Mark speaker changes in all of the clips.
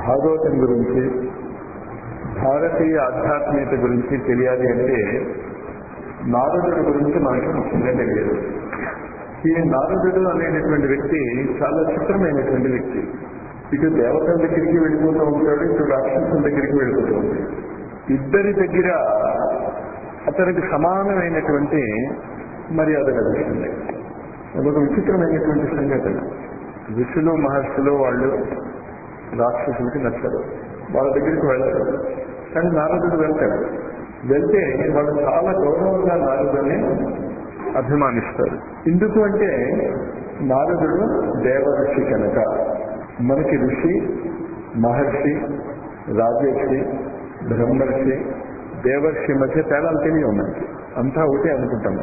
Speaker 1: భాగవతం గురించి భారతీయ ఆధ్యాత్మికత గురించి తెలియాలి అంటే నారదుడి గురించి మనకు ముఖ్యంగా తెలియదు ఈ నారదుడు అనేటటువంటి వ్యక్తి చాలా చిత్రమైనటువంటి వ్యక్తి ఇటు దేవతల దగ్గరికి వెళ్ళిపోతూ ఉంటాడు ఇటు రాక్షసుల దగ్గరికి వెళ్ళిపోతూ ఉంటాడు ఇద్దరి దగ్గర అతనికి సమానమైనటువంటి మర్యాద లభిస్తుంది అదొక విచిత్రమైనటువంటి సంఘటన ఋషులు మహర్షులు వాళ్ళు రాక్షసులకి నచ్చరు వాళ్ళ దగ్గరికి వెళ్ళరు కానీ నారదుడు వెళ్తాడు వెళ్తే వాళ్ళు చాలా గౌరవంగా నారదుని అభిమానిస్తారు ఎందుకు అంటే నారదుడు దేవఋషి కనుక మనకి ఋషి మహర్షి రాజర్షి బ్రహ్మర్షి దేవర్షి మధ్య తేడాలు తెలియ ఉన్నాయి అంతా ఒకటే అనుకుంటాం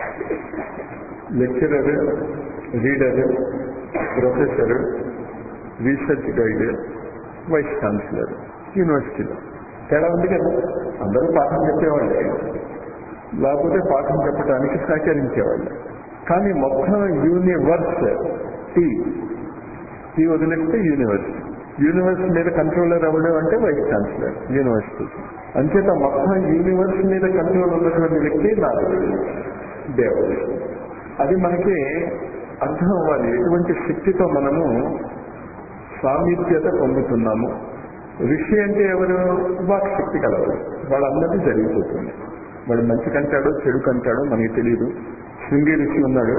Speaker 1: lecturer reader professor research guide vice chancellor యూనివర్సిటీలో తేడా ఉంది కదా అందరూ పాఠం చెప్పేవాళ్ళే లేకపోతే పాఠం చెప్పడానికి సహకరించేవాళ్ళు కానీ మొత్తం యూనివర్స్ టీ టీ వదిలేస్తే యూనివర్స్ యూనివర్స్ మీద కంట్రోలర్ అవ్వడం అంటే వైస్ ఛాన్సలర్ యూనివర్సిటీ అంచేత మొత్తం యూనివర్స్ మీద కంట్రోల్ ఉన్నటువంటి వ్యక్తి నారదుడు దేవుడు అది మనకి అర్థం అవ్వాలి ఎటువంటి శక్తితో మనము సామీప్యత పొందుతున్నాము ఋషి అంటే ఎవరు వాక్ శక్తి కలవరు వాళ్ళందరినీ జరిగిపోతుంది వాడు మంచి కంటాడో చెడు కంటాడో మనకి తెలియదు శృంగి ఋషి ఉన్నాడు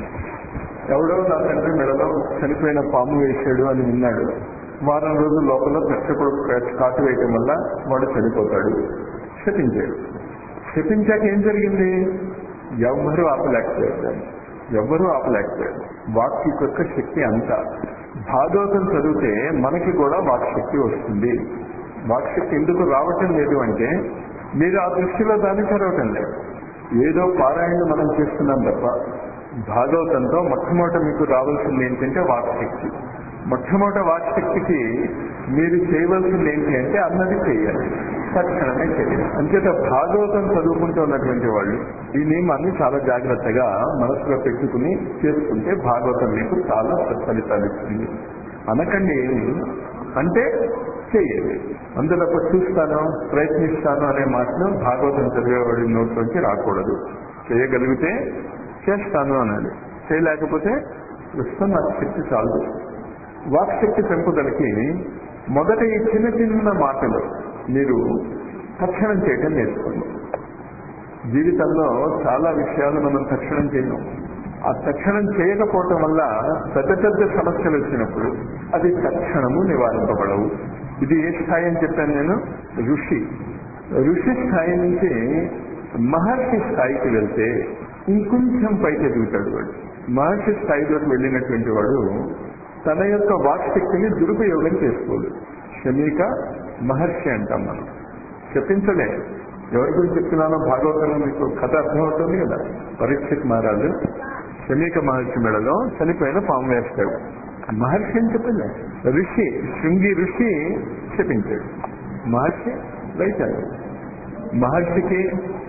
Speaker 1: ఎవడో నా తండ్రి మెడలో చనిపోయిన పాము వేసాడు అని విన్నాడు వారం రోజుల లోపల ప్రత్యకుడు కాటు వేయటం వల్ల వాడు చనిపోతాడు శపించాడు శపించాక ఏం జరిగింది ఎవ్వరూ ఆపలేకపోయారు దాన్ని ఎవ్వరూ ఆపలేకపోయారు వాక్ యొక్క శక్తి అంతా భాగవతం చదివితే మనకి కూడా వాక్శక్తి వస్తుంది వాక్శక్తి ఎందుకు రావటం లేదు అంటే మీరు ఆ దృష్టిలో దాన్ని చదవటం లేదు ఏదో పారాయణ మనం చేస్తున్నాం తప్ప భాగవతంతో మొట్టమొదట మీకు రావాల్సింది ఏంటంటే వాక్శక్తి మొట్టమొదట వాక్శక్తికి మీరు చేయవలసింది ఏంటి అంటే అన్నది చేయాలి తక్షణమే చేయాలి అంచేత భాగవతం చదువుకుంటూ ఉన్నటువంటి వాళ్ళు ఈ నియమాన్ని చాలా జాగ్రత్తగా మనసులో పెట్టుకుని చేసుకుంటే భాగవతం మీకు చాలా సత్ఫలితాలు ఇస్తుంది అనకండి అంటే చేయాలి అందులో చూస్తాను ప్రయత్నిస్తాను అనే మాటను భాగవతం చదివేవాడి నోట్లోంచి రాకూడదు చేయగలిగితే చేస్తాను అనాలి చేయలేకపోతే ప్రస్తుతం నాకు శక్తి చాలు వాక్శక్తి పెంపుదలకి మొదట ఈ చిన్న చిన్న మాటలు మీరు తక్షణం చేయటం నేర్చుకోండి జీవితంలో చాలా విషయాలు మనం తక్షణం చేయము ఆ తక్షణం చేయకపోవటం వల్ల పెద్ద పెద్ద సమస్యలు వచ్చినప్పుడు అది తక్షణము నివారింపబడవు ఇది ఏ స్థాయి అని చెప్పాను నేను ఋషి ఋషి స్థాయి నుంచి మహర్షి స్థాయికి వెళ్తే ఇంకొంచెం పైకి ఎదుగుతాడు వాడు మహర్షి స్థాయిలోకి వెళ్ళినటువంటి వాడు తన యొక్క వాక్శక్తిని దురుపయోగం చేసుకోడు శమీక మహర్షి అంటాం మనం చెప్పించలే ఎవరి గురించి చెప్తున్నానో భాగవతంలో మీకు కథ అర్థమవుతుంది కదా పరీక్షిత్ మహారాజు శమీక మహర్షి మెడలో చనిపోయిన పాము వేస్తాడు మహర్షి అని చెప్పింది ఋషి శృంగి ఋషి చెప్పించాడు మహర్షి రైతాడు మహర్షికి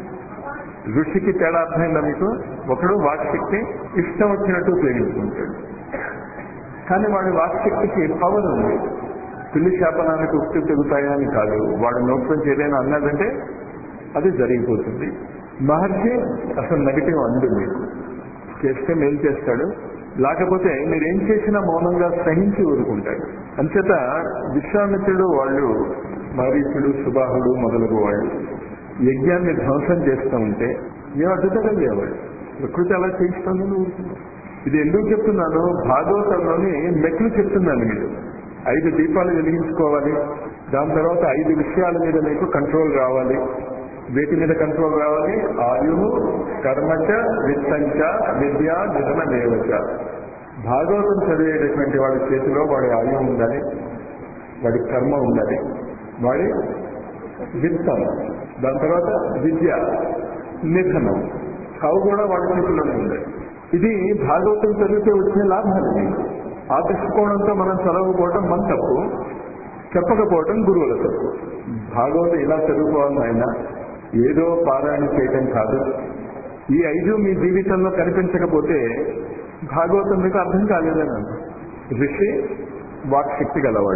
Speaker 1: ఋషికి తేడా అర్థమైందా మీకు ఒకడు వాక్శక్తి ఇష్టం వచ్చినట్టు ఉపయోగించుకుంటాడు కానీ వాడి వాక్శక్తికి పవర్ ఉంది పిల్లి శాపనానికి ఉక్తి తెగుతాయా అని కాదు వాడు నోట్లోంచి ఏదైనా అన్నదంటే అది జరిగిపోతుంది మహర్షి అసలు నెగిటివ్ అందు మీకు చేస్తే మేలు చేస్తాడు లేకపోతే మీరేం చేసినా మౌనంగా సహించి ఊరుకుంటాడు అంచేత విశ్వామిత్రుడు వాళ్ళు మరీచుడు సుబాహుడు మొదలగు వాళ్ళు యజ్ఞాన్ని ధ్వంసం చేస్తూ ఉంటే మేము అడ్డుదల లేవాడు ప్రకృతి అలా చేయిస్తామని ఊరుకున్నాం ఇది ఎందుకు చెప్తున్నాను భాగవతంలోని మెట్లు చెప్తున్నాను మీరు ఐదు దీపాలు వెలిగించుకోవాలి దాని తర్వాత ఐదు విషయాల మీద మీకు కంట్రోల్ రావాలి వేటి మీద కంట్రోల్ రావాలి ఆయువు కర్మచ విత్తంచ విద్య నిధన దేవచ భాగవతం చదివేటటువంటి వాడి చేతిలో వాడి ఆయువు ఉండాలి వాడి కర్మ ఉండాలి వాడి విత్తం దాని తర్వాత విద్య నిధనం అవి కూడా వాడి చేతిలోనే ఉండాలి ఇది భాగవతం చదివితే వచ్చిన లాభాలు మీకు ఆ దృష్టికోణంతో మనం చదవకపోవడం మన తప్పు చెప్పకపోవడం గురువుల తప్పు భాగవతం ఇలా చదువుకోవాలి ఆయన ఏదో పారాయణ చేయటం కాదు ఈ ఐదు మీ జీవితంలో కనిపించకపోతే భాగవతం మీకు అర్థం కాలేదని ఋషి వాక్శక్తి గలవాడు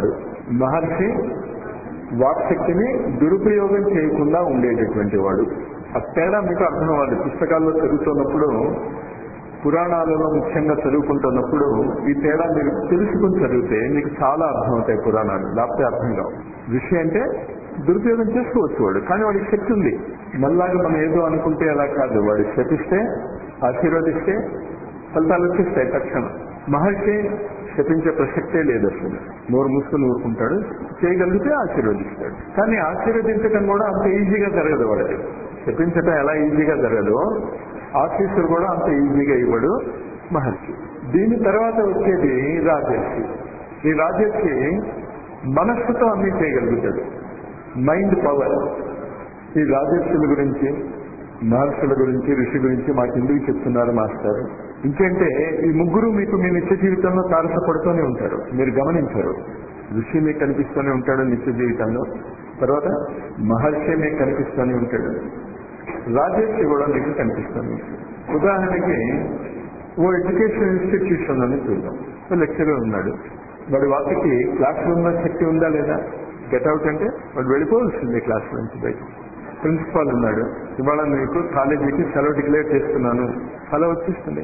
Speaker 1: మహర్షి వాక్శక్తిని దురుపయోగం చేయకుండా ఉండేటటువంటి వాడు ఆ తేడా మీకు అర్థం అవ్వాలి పుస్తకాల్లో చదువుతున్నప్పుడు పురాణాలలో ముఖ్యంగా చదువుకుంటున్నప్పుడు ఈ తేడా మీరు తెలుసుకుని చదివితే మీకు చాలా అర్థమవుతాయి పురాణాలు లేకపోతే అర్థం కావు ఋషి అంటే దురుపయోగం చేసుకోవచ్చు వాడు కానీ వాడికి శక్తి ఉంది మళ్ళాగా మనం ఏదో అనుకుంటే అలా కాదు వాడు శపిస్తే ఆశీర్వదిస్తే ఫలితాలు వచ్చేస్తాయి తక్షణం మహర్షి శపించే ప్రసక్తే లేదు అసలు నోరు మూసుకుని ఊరుకుంటాడు చేయగలిగితే ఆశీర్వదిస్తాడు కానీ ఆశీర్వదించడం కూడా అంత ఈజీగా జరగదు వాడికి శపించటం ఎలా ఈజీగా జరగదు ఆశీస్సులు కూడా అంత ఈజీగా ఇవ్వడు మహర్షి దీని తర్వాత వచ్చేది రాజర్షి ఈ రాజర్షి మనస్సుతో అన్ని చేయగలుగుతాడు మైండ్ పవర్ ఈ రాజర్షుల గురించి మహర్షుల గురించి ఋషి గురించి మాకు ఎందుకు చెప్తున్నారు మాస్టర్ ఇంకంటే ఈ ముగ్గురు మీకు మీ నిత్య జీవితంలో తారసపడుతూనే ఉంటారు మీరు గమనించారు ఋషి మీకు కనిపిస్తూనే ఉంటాడు నిత్య జీవితంలో తర్వాత మహర్షి మీకు కనిపిస్తూనే ఉంటాడు రాజర్షి కూడా మీకు కనిపిస్తుంది ఉదాహరణకి ఓ ఎడ్యుకేషన్ ఇన్స్టిట్యూషన్ అని చూద్దాం ఓ లెక్చరర్ ఉన్నాడు వాడి వాటికి క్లాస్ రూమ్ లో శక్తి ఉందా లేదా గెట్ అవుట్ అంటే వాడు వెళ్ళిపోవాల్సిందే క్లాస్ నుంచి బయట ప్రిన్సిపాల్ ఉన్నాడు ఇవాళ మీకు కాలేజీకి సెలవు డిక్లేర్ చేస్తున్నాను సెలవు వచ్చేస్తుంది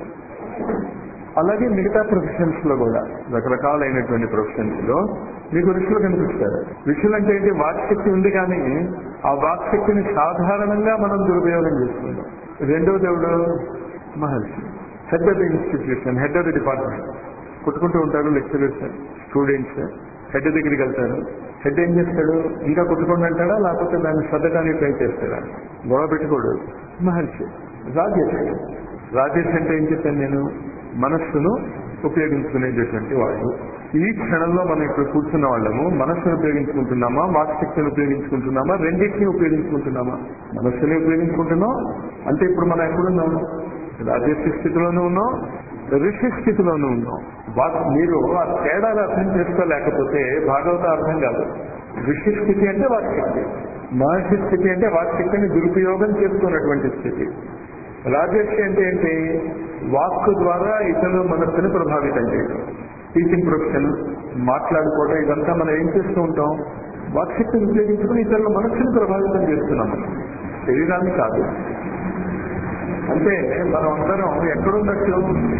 Speaker 1: అలాగే మిగతా ప్రొఫెషన్స్ లో కూడా రకరకాలైనటువంటి ప్రొఫెషన్స్ లో మీకు ఋషులు కనిపిస్తారు ఋషులు అంటే ఏంటి వాక్శక్తి ఉంది కానీ ఆ వాక్శక్తిని సాధారణంగా మనం దురుపయోగం చేసుకుంటాం రెండో దేవుడు మహర్షి head of the institution head of the department కొట్టుకుంటూ ఉంటారు లెక్చరర్స్ స్టూడెంట్స్ హెడ్ దగ్గరికి వెళ్తారు హెడ్ ఏం చేస్తాడు ఇంకా కొట్టుకోండి అంటాడా లేకపోతే దాన్ని సర్దడానికి ట్రై చేస్తాడా గొడవ పెట్టుకోడు మహర్షి రాజేష్ రాజేష్ అంటే ఏం చెప్పాను నేను మనస్సును ఉపయోగించుకునేటటువంటి వాళ్ళు ఈ క్షణంలో మనం ఇప్పుడు కూర్చున్న వాళ్ళము మనస్సును ఉపయోగించుకుంటున్నామా వాక్శక్తిని ఉపయోగించుకుంటున్నామా రెండింటిని ఉపయోగించుకుంటున్నామా మనస్సుని ఉపయోగించుకుంటున్నాం అంటే ఇప్పుడు మనం ఎక్కడున్నాం రాజేష్ స్థితిలోనూ ఉన్నాం ఋషి స్థితిలోనూ ఉన్నాం వా- మీరు ఆ తేడాలు అర్థం చేసుకోలేకపోతే భాగవత అర్థం కాదు ఋషి స్థితి అంటే వాక్శక్తి మహర్షి స్థితి అంటే వాక్శక్తిని దురుపయోగం చేసుకున్నటువంటి స్థితి రాజర్షి అంటే ఏంటి వాక్కు ద్వారా ఇతరుల మనస్సుని ప్రభావితం చేయడం టీచింగ్ ప్రొఫెషన్ మాట్లాడుకోవడం ఇదంతా మనం ఏం చేస్తూ ఉంటాం వాక్శక్తిని ఉపయోగించుకుని ఇతరుల మనస్సుని ప్రభావితం చేస్తున్నాం శరీరాన్ని కాదు అంటే మనం అందరం ఎక్కడున్నట్టు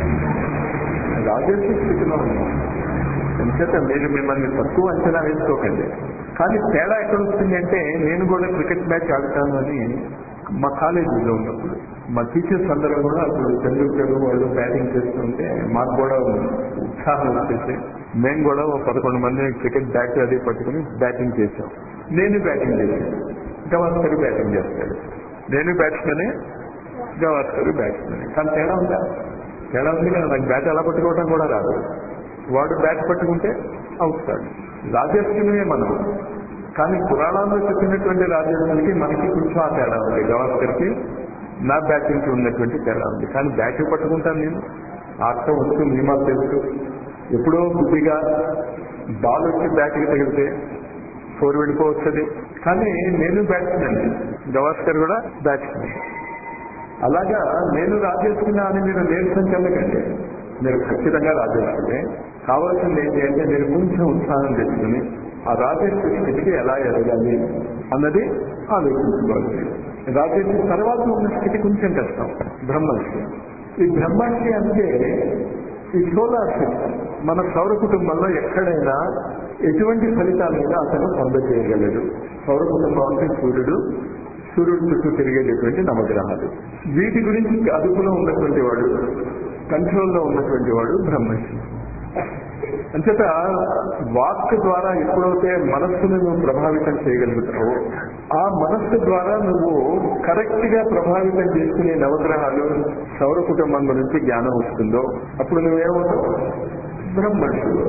Speaker 1: రాజర్షి స్థితిలో ఉన్నాం అంచేత మీరు మిమ్మల్ని తక్కువ అంచనా వేసుకోకండి కానీ తేడా ఎక్కడ వస్తుంది అంటే నేను కూడా క్రికెట్ మ్యాచ్ ఆడతాను అని మా కాలేజీలో ఉన్నప్పుడు మా టీచర్స్ అందరూ కూడా అప్పుడు తెండూల్కర్ వాళ్ళు బ్యాటింగ్ చేస్తుంటే మాకు కూడా ఉత్సాహం వచ్చేసి మేము కూడా ఒక పదకొండు మంది క్రికెట్ బ్యాట్ అది పట్టుకుని బ్యాటింగ్ చేసాం నేను బ్యాటింగ్ చేశాను గవాస్కర్ బ్యాటింగ్ చేస్తాడు నేను బ్యాట్స్మెన్ గవాస్కర్ బ్యాట్స్మెన్ కానీ తేడా ఉందా తేడా ఉంది కదా నాకు బ్యాట్ ఎలా పట్టుకోవడం కూడా రాదు వాడు బ్యాట్ పట్టుకుంటే అవుతాడు రాజస్వమే మనం కానీ పురాణాల్లో చెప్పినటువంటి రాజస్వానికి మనకి కొంచెం ఆ తేడా ఉంది గవాస్కర్కి నా బ్యాటింగ్కి ఉన్నటువంటి తేడా ఉంది కానీ బ్యాట్ పట్టుకుంటాను నేను అర్థం వచ్చు నియమాలు తెలుసు ఎప్పుడో బుద్ధిగా బాల్ వచ్చి బ్యాట్కి తగిలితే ఫోర్ వెళ్ళిపోవచ్చది కానీ నేను బ్యాట్స్మెన్ గవాస్కర్ కూడా బ్యాట్స్మెన్ అలాగా నేను రాజేస్తున్నా అని మీరు నీరసం చెందకండి మీరు ఖచ్చితంగా రాజేస్తుంటే కావాల్సింది ఏంటి అంటే మీరు కొంచెం ఉత్సాహం తెచ్చుకుని ఆ రాజేశ్వర స్థితికి ఎలా ఎదగాలి అన్నది ఆలోచించుకోవాలి రాజేశ్వరి తర్వాత ఉన్న స్థితి కొంచెం కష్టం బ్రహ్మర్షి ఈ బ్రహ్మర్షి అంటే ఈ సోలార్ సిస్టమ్ మన సౌర కుటుంబంలో ఎక్కడైనా ఎటువంటి ఫలితాలైనా అతను పొందజేయగలడు సౌర కుటుంబం అంటే సూర్యుడు సూర్యుడు చుట్టూ తిరిగేటటువంటి నవగ్రహాలు వీటి గురించి అదుపులో ఉన్నటువంటి వాడు కంట్రోల్లో ఉన్నటువంటి వాడు బ్రహ్మర్షి అంచేత వాక్ ద్వారా ఎప్పుడైతే మనస్సును నువ్వు ప్రభావితం చేయగలుగుతావో ఆ మనస్సు ద్వారా నువ్వు కరెక్ట్ గా ప్రభావితం చేసుకునే నవగ్రహాలు సౌర కుటుంబం గురించి జ్ఞానం వస్తుందో అప్పుడు నువ్వేమవుతావు బ్రహ్మర్షులు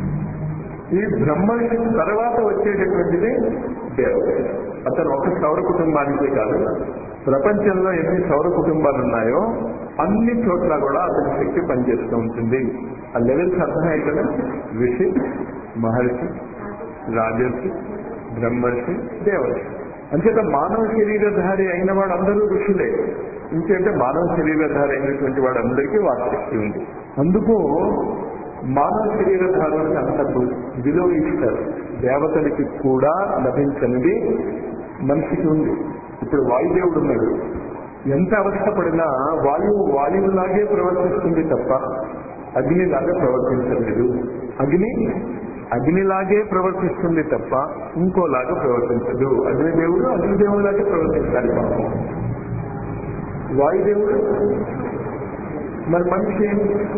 Speaker 1: ఈ బ్రహ్మర్షి తర్వాత వచ్చేటటువంటిది దేవుడు అతను ఒక సౌర కుటుంబానికే కాదు ప్రపంచంలో ఎన్ని సౌర కుటుంబాలు ఉన్నాయో అన్ని చోట్ల కూడా అతని శక్తి పనిచేస్తూ ఉంటుంది ఆ లెవెల్స్ అర్థమయ్యాయి కదా ఋషి మహర్షి రాజర్షి బ్రహ్మర్షి దేవర్షి అంచేత మానవ శరీరధారి అయిన వాళ్ళందరూ ఋషులే ఇంకేంటే మానవ శరీరధారి అయినటువంటి వాడందరికీ వాక్శక్తి ఉంది అందుకు మానవ శరీరధారులకు అంత విలువ ఇస్తారు దేవతలకి కూడా లభించనిది మనిషికి ఉంది ఇప్పుడు వాయుదేవుడు ఉన్నాడు ఎంత అవస్థపడినా వాయువు వాయువులాగే ప్రవర్తిస్తుంది తప్ప అగ్నిలాగా ప్రవర్తించలేదు అగ్ని అగ్నిలాగే ప్రవర్తిస్తుంది తప్ప ఇంకోలాగా ప్రవర్తించదు అగ్నిదేవుడు అగ్నిదేవులాగే ప్రవర్తిస్తాడు పాపం వాయుదేవుడు మరి మనిషి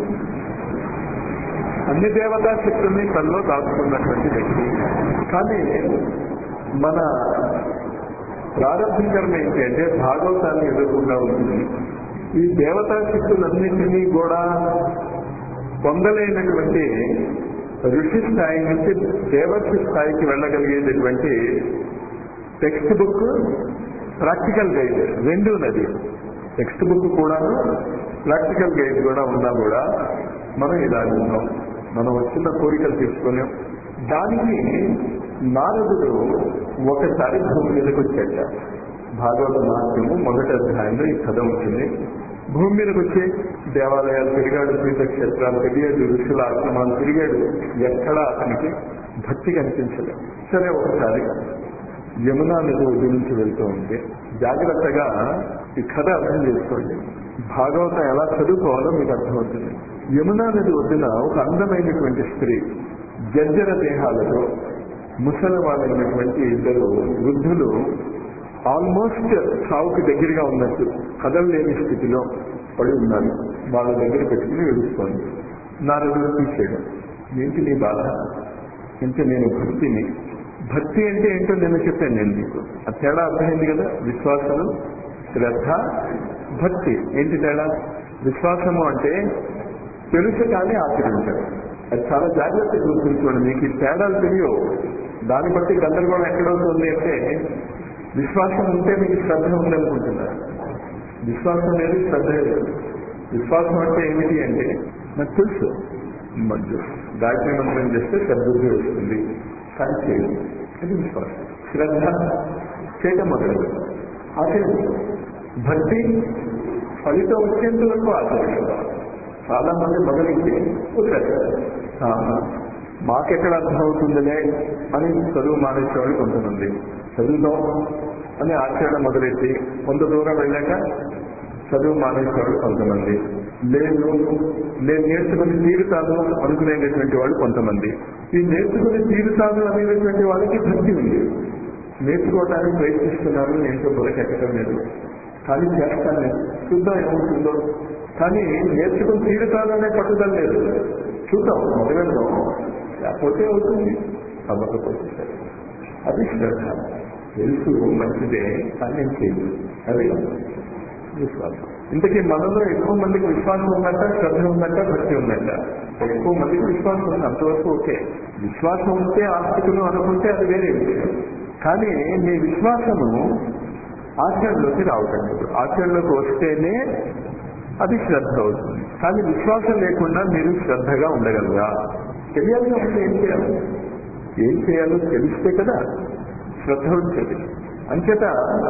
Speaker 1: అన్ని దేవతా శక్తుల్ని తనలో దాచుకున్నటువంటి వ్యక్తి కానీ మన ప్రారంభ కర్మ ఏంటి అంటే భాగవతాన్ని ఎదుర్కొండా ఉంటుంది ఈ దేవతా శక్తులన్నింటినీ కూడా పొందలేనటువంటి ఋషి స్థాయి నుంచి దేవర్షి స్థాయికి వెళ్ళగలిగేటటువంటి టెక్స్ట్ బుక్ ప్రాక్టికల్ గైడ్ రెండు ఉన్నది టెక్స్ట్ బుక్ కూడా ప్రాక్టికల్ గైడ్ కూడా ఉన్నా కూడా మనం ఇలా ఉన్నాం మనం వచ్చిన కోరికలు తీసుకుని దానికి నారదుడు ఒకసారి భూమి మీదకి వచ్చాట భాగవత మహాత్మ్యము మొదటి అధ్యాయంలో ఈ కథ ఉంటుంది భూమి మీదకి వచ్చి దేవాలయాలు తిరిగాడు తీర్థక్షేత్రాలు తిరిగాడు ఋషుల ఆశ్రమాలు తిరిగాడు ఎక్కడా అతనికి భక్తి కనిపించలేదు సరే ఒకసారి యమునా నది ఒడ్డు నుంచి వెళ్తూ ఉంటే జాగ్రత్తగా ఈ కథ అర్థం చేసుకోండి భాగవతం ఎలా చదువుకోవాలో మీకు అర్థమవుతుంది యమునా నది ఒడ్డున ఒక అందమైనటువంటి స్త్రీ జర్జర దేహాలతో ముసలి వాళ్ళైనటువంటి ఇద్దరు వృద్ధులు ఆల్మోస్ట్ సావుకి దగ్గరగా ఉన్నట్టు కదలలేని స్థితిలో పడి ఉన్నారు వాళ్ళ దగ్గర పెట్టుకుని ఏడుస్తోంది నారదుడు తీసేయడం ఏంటి నీ బాధ అంటే నేను భక్తిని భక్తి అంటే ఏంటో నేను చెప్పాను నేను మీకు ఆ తేడా అర్థమైంది కదా విశ్వాసము శ్రద్ధ భక్తి ఏంటి తేడా విశ్వాసము అంటే తెలుసు కానీ ఆచరించడం అది చాలా జాగ్రత్తగా గుర్తుంచుకోండి మీకు ఈ తేడాలు తెలియవు దాన్ని బట్టి గందరగోళం ఎక్కడవుతుంది అంటే విశ్వాసం ఉంటే మీకు శ్రద్ధ ఉందనుకుంటున్నారు విశ్వాసం లేదు శ్రద్ధ లేదు విశ్వాసం అంటే ఏమిటి అంటే నాకు తెలుసు మధ్య గాయత్రి మంత్రం చేస్తే సద్బుద్ధి వస్తుంది కానీ చేయదు అది విశ్వాసం శ్రద్ధ చేయటం మొదలు ఆచరించడం భక్తి ఫలితం వచ్చేంత వరకు ఆచరించడం చాలా మంది మొదలైతే వదిలేస్తారు ఆహా, మాకెక్కడ అర్థమవుతుందిలే అని చదువు మానేసేవాళ్ళు కొంతమంది చదువుదాం అని ఆచరణ మొదలెట్టి కొంత దూరం వెళ్ళాక చదువు మానేసేవాళ్ళు కొంతమంది లేదు నేను నేర్చుకుని తీరుతాను అనుకునేటటువంటి వాళ్ళు కొంతమంది ఈ నేర్చుకుని తీరుతాను అనేటటువంటి వాళ్ళకి భక్తి ఉంది నేర్చుకోవడానికి ప్రయత్నిస్తున్నాను ఏంటో బురకెక్కడం లేదు కానీ చేస్తాను నేను చూద్దాం ఏమవుతుందో కానీ నేర్చుకుని తీరుతాను అనే పట్టుదల లేదు చూద్దాం మొదలెడదాం లేకపోతే అవుతుంది అవ్వకపోతే సరే. అది శ్రద్ధ తెలుసు మంచిదే కానీ నేను చేయలేదు అది విశ్వాసం ఇంతకీ మనలో ఎక్కువ మందికి విశ్వాసం ఉందంట శ్రద్ధ ఉందంట భక్తి ఉందంట ఎక్కువ మందికి విశ్వాసం ఉంది అంతవరకు ఓకే విశ్వాసం ఉంటే ఆస్తికులు అనుకుంటే అది వేరే విషయం కానీ మీ విశ్వాసము ఆచరణలోకి రావటం లేదు ఆచరణలోకి వస్తేనే అది శ్రద్ధ అవుతుంది కానీ విశ్వాసం లేకుండా మీరు శ్రద్ధగా ఉండగలరా తెలియాలి అంటే ఏం చేయాలి ఏం చేయాలో తెలిస్తే కదా శ్రద్ధ వచ్చేది అంచేత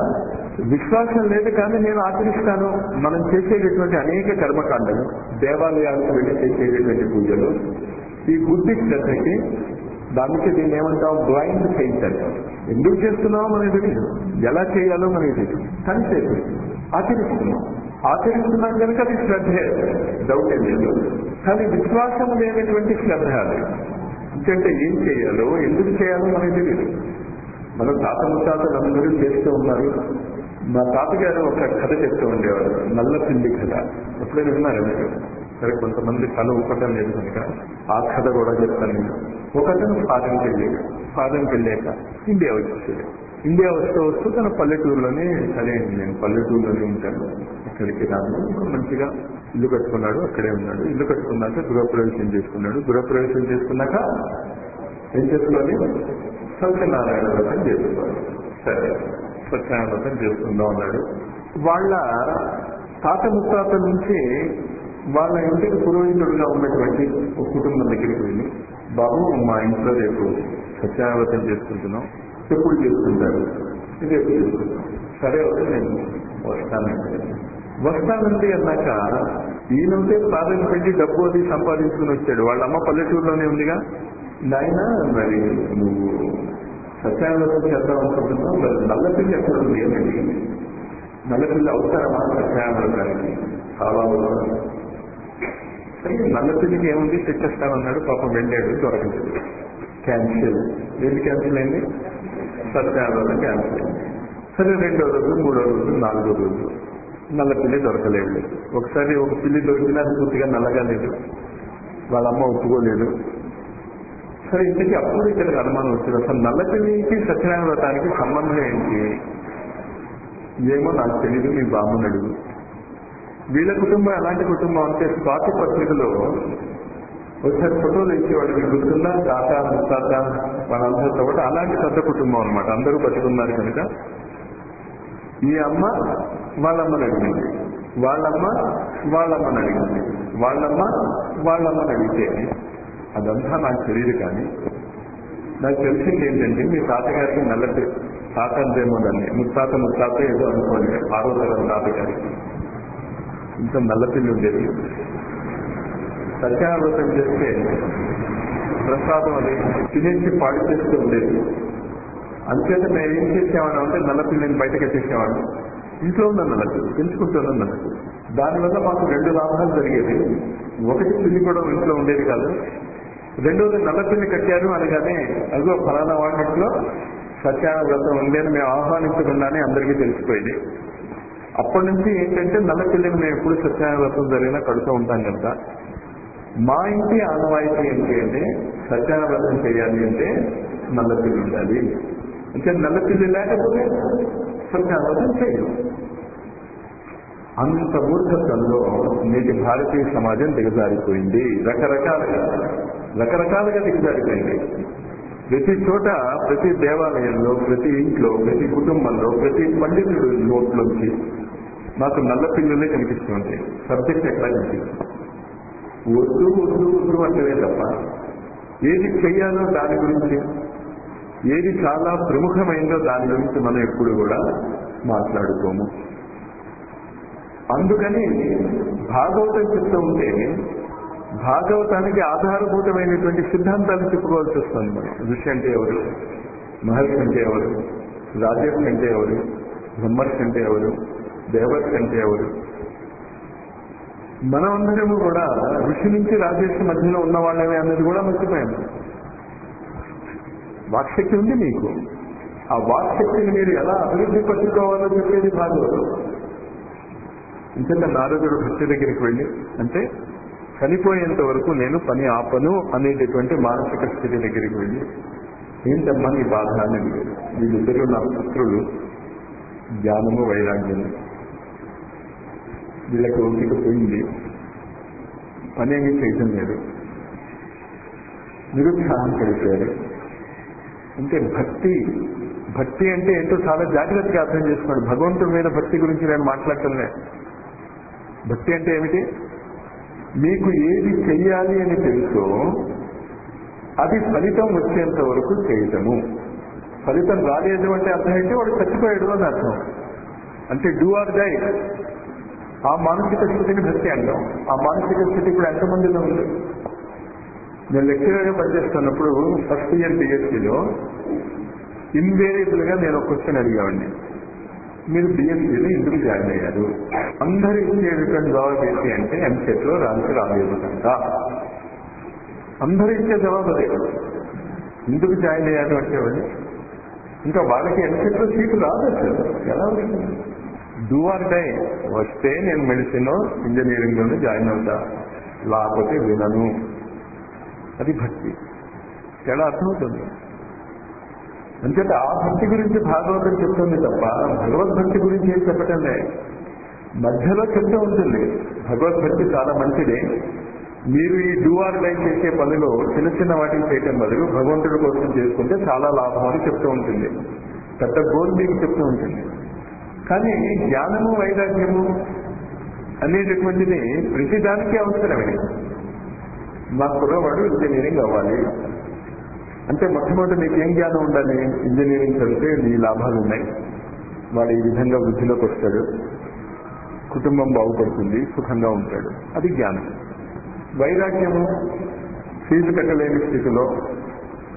Speaker 1: విశ్వాసం లేదు కానీ నేను ఆచరిస్తాను మనం చేసేటటువంటి అనేక కర్మకాండలు దేవాలయాలకు వెళ్ళి చేసేటటువంటి పూజలు ఈ బుద్ధి శ్రద్ధకి దానికి దీన్ని ఏమంటాం బ్లైండ్ ఫెయిత్ అంటాం ఎందుకు చేస్తున్నామో మనకి తెలియదు ఎలా చేయాలో మనకి తెలియదు కానీ చేసేది ఆచరిస్తున్నాం ఆచరిస్తున్నాం కనుక అది శ్రద్ధే డౌట్ ఏం లేదు కానీ విశ్వాసం లేనటువంటి శ్రద్ధ అది ఎందుకంటే ఏం చేయాలో ఎందుకు చేయాలో మనకి తెలియదు మన తాత ముత్తాతలు అందరూ చేస్తూ ఉన్నారు మా తాతగారు ఒక కథ చెప్తూ ఉండేవారు నల్లపిండి కథ ఎప్పుడైనా విన్నారా మీరు సరే కొంతమంది కళ ఊపటం లేదు కనుక ఆ కథ కూడా చెప్తాను నేను ఒకతను ఫారెన్కి వెళ్ళాడు ఫారెన్కి వెళ్ళాక ఇండియా వచ్చేసాడు ఇండియా వస్తూ వస్తూ తన పల్లెటూరులోనే సరే నేను పల్లెటూరులోనే ఉంటాను ఇక్కడికి రాను మంచిగా ఇల్లు కట్టుకున్నాడు అక్కడే ఉన్నాడు ఇల్లు కట్టుకున్నాక గృహప్రవేశం చేసుకున్నాడు గృహప్రవేశం చేసుకున్నాక ఏం చేసుకోవాలి సత్యనారాయణ వ్రతం చేసుకోవాలి సరే సత్యనారాయణ వ్రతం చేసుకుందాం అన్నాడు వాళ్ళ తాత ముత్తాత నుంచి వాళ్ళ ఇంటికి పురోహితుడుగా ఉన్నటువంటి ఒక కుటుంబం దగ్గరికి వెళ్ళి బాబు మా ఇంట్లో రేపు సత్యనారాయణ వ్రతం చేసుకుంటున్నాం ఎప్పుడు చేసుకుంటారు రేపు చేసుకుంటాం సరే ఓకే నేను వస్తానంటే వస్తానంటే అన్నాక ఈయనంటే ప్రాధాన్య పెట్టి డబ్బు అది సంపాదించుకుని వచ్చాడు వాళ్ళ అమ్మ పల్లెటూరులోనే ఉందిగా నాయన మరి నువ్వు సత్యాగ్రహం చేద్దాం అనుకుంటున్నావు మరి నల్లపిల్లి ఎక్కడ ఉంది అని అడిగింది నల్లపిల్లి అవసరమా సత్యాగ్రహానికి చాలా అవసరం సరే నల్లపిల్లికి ఏముంది తెచ్చేస్తామన్నాడు పాపం వెళ్ళాడు దొరకలేదు క్యాన్సిల్ ఏది క్యాన్సిల్ అయింది సత్యాగ్రహం క్యాన్సిల్ అయింది సరే రెండో రోజు మూడో రోజు నాలుగో రోజు నల్ల పిల్లి దొరకలేదు ఒకసారి ఒక పిల్లి దొరికినా అది పూర్తిగా నల్లగా లేదు వాళ్ళ అమ్మ ఒప్పుకోలేదు సరే ఇంతకీ అప్పుడు ఇక్కడ అనుమానం వచ్చింది అసలు నల్ల పిల్లికి సత్యనారాయణ వ్రతానికి సంబంధం ఏంటి ఏమో నాకు తెలియదు మీ బామ్మని అడుగు వీళ్ళ కుటుంబం ఎలాంటి కుటుంబం అంటే స్వాతి పత్రికలో ఒకసారి ఫోటోలు ఇచ్చేవాడు మీకు గుర్తుందా తాత ముత్తాత వాళ్ళందరితో కూడా అలాంటి పెద్ద కుటుంబం అనమాట అందరూ బతుకున్నారు కనుక ఈ అమ్మ వాళ్ళమ్మని అడిగింది వాళ్ళమ్మ వాళ్ళమ్మని అడిగింది వాళ్ళమ్మ వాళ్ళమ్మని అడిగితే అదంతా నాకు తెలియదు కానీ నాకు తెలిసింది ఏంటంటే మీ తాతగారికి నల్లటి తాత అంతేమో దాన్ని ముత్తాత ముత్తాత ఏదో అనుకోండి ఆరో తరం తాతగారికి ఇంత నల్లపిల్లి ఉండేది సత్యావ్రతం చేస్తే ప్రసాదం అది తినేసి పాడు చేస్తూ ఉండేది అంతేత మేము ఏం చేసేవాళ్ళం అంటే నల్లపిల్లిని బయటకు ఎత్తేసేవాళ్ళం ఇంట్లో ఉన్న నల్లపిల్లి పెంచుకుంటున్న నల్లపిల్లి దానివల్ల మాకు రెండు లాభాలు జరిగేది ఒకటి పిల్లి కూడా ఇంట్లో ఉండేది కాదు రెండోది నల్లపిల్లి కట్టారు అనగానే అదిగో ఫలానా వాటిలో సత్యాన వ్రతం ఉండేది మేము ఆహ్వానించకుండానే అందరికీ తెలిసిపోయింది అప్పటి నుంచి ఏంటంటే నల్లపిల్లిని మేము ఎప్పుడు సత్యాన వ్రతం జరిగినా కడుతూ ఉంటాం కదా మా ఇంటి ఆనవాయితీ ఏంటి అంటే సత్యాన వ్రతం చేయాలి అంటే నల్లపిల్లి ఉండాలి అంటే నల్లపిల్లి లేకపోతే సత్యాన వ్రతం చేయదు అంత మూర్ఖత్వంలో నేటి భారతీయ సమాజం దిగజారిపోయింది రకరకాలుగా రకరకాలుగా దిగజారిపోయింది ప్రతి చోట ప్రతి దేవాలయంలో ప్రతి ఇంట్లో ప్రతి కుటుంబంలో ప్రతి పండితుడు నోట్లోంచి నాకు నల్ల పిల్లలే కనిపిస్తుంది సబ్జెక్ట్ ఎట్లా కనిపిస్తుంది వద్దు వద్దు వద్దు అంటేనే తప్ప ఏది చెయ్యాలో దాని గురించి ఏది చాలా ప్రముఖమైందో దాని గురించి మనం ఎప్పుడు కూడా మాట్లాడుకోము అందుకని భాగవతం చెప్తూ ఉంటే భాగవతానికి ఆధారభూతమైనటువంటి సిద్ధాంతాలు చెప్పుకోవాల్సి వస్తుంది మనం ఋషి అంటే ఎవరు మహర్షి అంటే ఎవరు రాజర్షి అంటే ఎవరు బ్రహ్మర్షి అంటే ఎవరు దేవర్షి అంటే ఎవరు మనమందరము కూడా ఋషి నుంచి రాజర్షి మధ్యలో ఉన్న వాళ్ళమే అన్నది కూడా మర్చిపోయాము వాక్శక్తి ఉంది మీకు ఆ వాక్శక్తిని మీరు ఎలా అభివృద్ధి పట్టుకోవాలో చెప్పేది భాగవతం ఇంత నారదుడు భక్తి దగ్గరికి వెళ్ళి అంటే చనిపోయేంత వరకు నేను పని ఆపను అనేటటువంటి మానసిక స్థితి దగ్గరికి వెళ్ళి ఏంటమ్మా నీ బాధ అని అడిగారు వీళ్ళిద్దరూ నా పుత్రులు జ్ఞానము వైరాగ్యము వీళ్ళకి ఓపిక పోయింది పని ఏమీ చేయటం లేదు నిరుత్సాహం పడిపోయారు అంటే భక్తి భక్తి అంటే ఏంటో చాలా జాగ్రత్తగా అర్థం చేసుకోండి భగవంతుడి మీద భక్తి గురించి నేను మాట్లాడటం లేదు భక్తి అంటే ఏమిటి మీకు ఏది చెయ్యాలి అని తెలుసో అది ఫలితం వచ్చేంత వరకు చేయటము ఫలితం రాలేదు అంటే అర్థం ఏంటి వాడు చచ్చిపోయాడు అని అర్థం అంటే డూ ఆర్ డై ఆ మానసిక స్థితిని భక్తి అంటాం ఆ మానసిక స్థితి ఇప్పుడు ఎంతమందిలో ఉంది నేను లెక్చరర్గా పనిచేస్తున్నప్పుడు ఫస్ట్ ఇయర్ బిఎస్సీలో ఇన్వేరియబుల్ గా నేను ఒక క్వశ్చన్ అడిగామండి మీరు బిఎస్సీలో ఎందుకు జాయిన్ అయ్యారు అందరూ ఇచ్చేటటువంటి జవాబు ఏంటి అంటే ఎంసెట్ లో ర్యాంక్ రాలేదు కనుక అందరూ ఇచ్చే జవాబు అదే ఎందుకు జాయిన్ అయ్యారు అంటే వాళ్ళు ఇంకా వాళ్ళకి ఎంసెట్ లో సీటు రాదు అసలు ఎలా ఉంటుంది డూ ఆర్ డై వస్తే నేను మెడిసిన్ ఇంజనీరింగ్ లోనే జాయిన్ అవుతా లేకపోతే వినను అది భక్తి ఎలా అర్థమవుతుంది అంచేత ఆ భక్తి గురించి భాగవతం చెప్తుంది తప్ప భగవద్భక్తి గురించి ఏం చెప్పటం లే మధ్యలో చెప్తూ ఉంటుంది భగవద్భక్తి చాలా మంచిదే మీరు ఈ డూ ఆర్ లై చేసే పనిలో చిన్న చిన్న వాటిని చేయటం బదులు భగవంతుడి కోసం చేసుకుంటే చాలా లాభం అని చెప్తూ ఉంటుంది పెద్ద గోల్ మీకు చెప్తూ ఉంటుంది కానీ జ్ఞానము వైరాగ్యము అనేటటువంటిది ప్రతిదానికి అవసరమే మా కుర్రవాడు ఇంజనీరింగ్ అవ్వాలి అంటే మొట్టమొదటి మీకు ఏం జ్ఞానం ఉండాలి ఇంజనీరింగ్ చదివితే నీ లాభాలు ఉన్నాయి వాడు ఈ విధంగా వృద్ధిలోకి వస్తాడు కుటుంబం బాగుపడుతుంది సుఖంగా ఉంటాడు అది జ్ఞానం వైరాగ్యము ఫీజు కట్టలేని స్థితిలో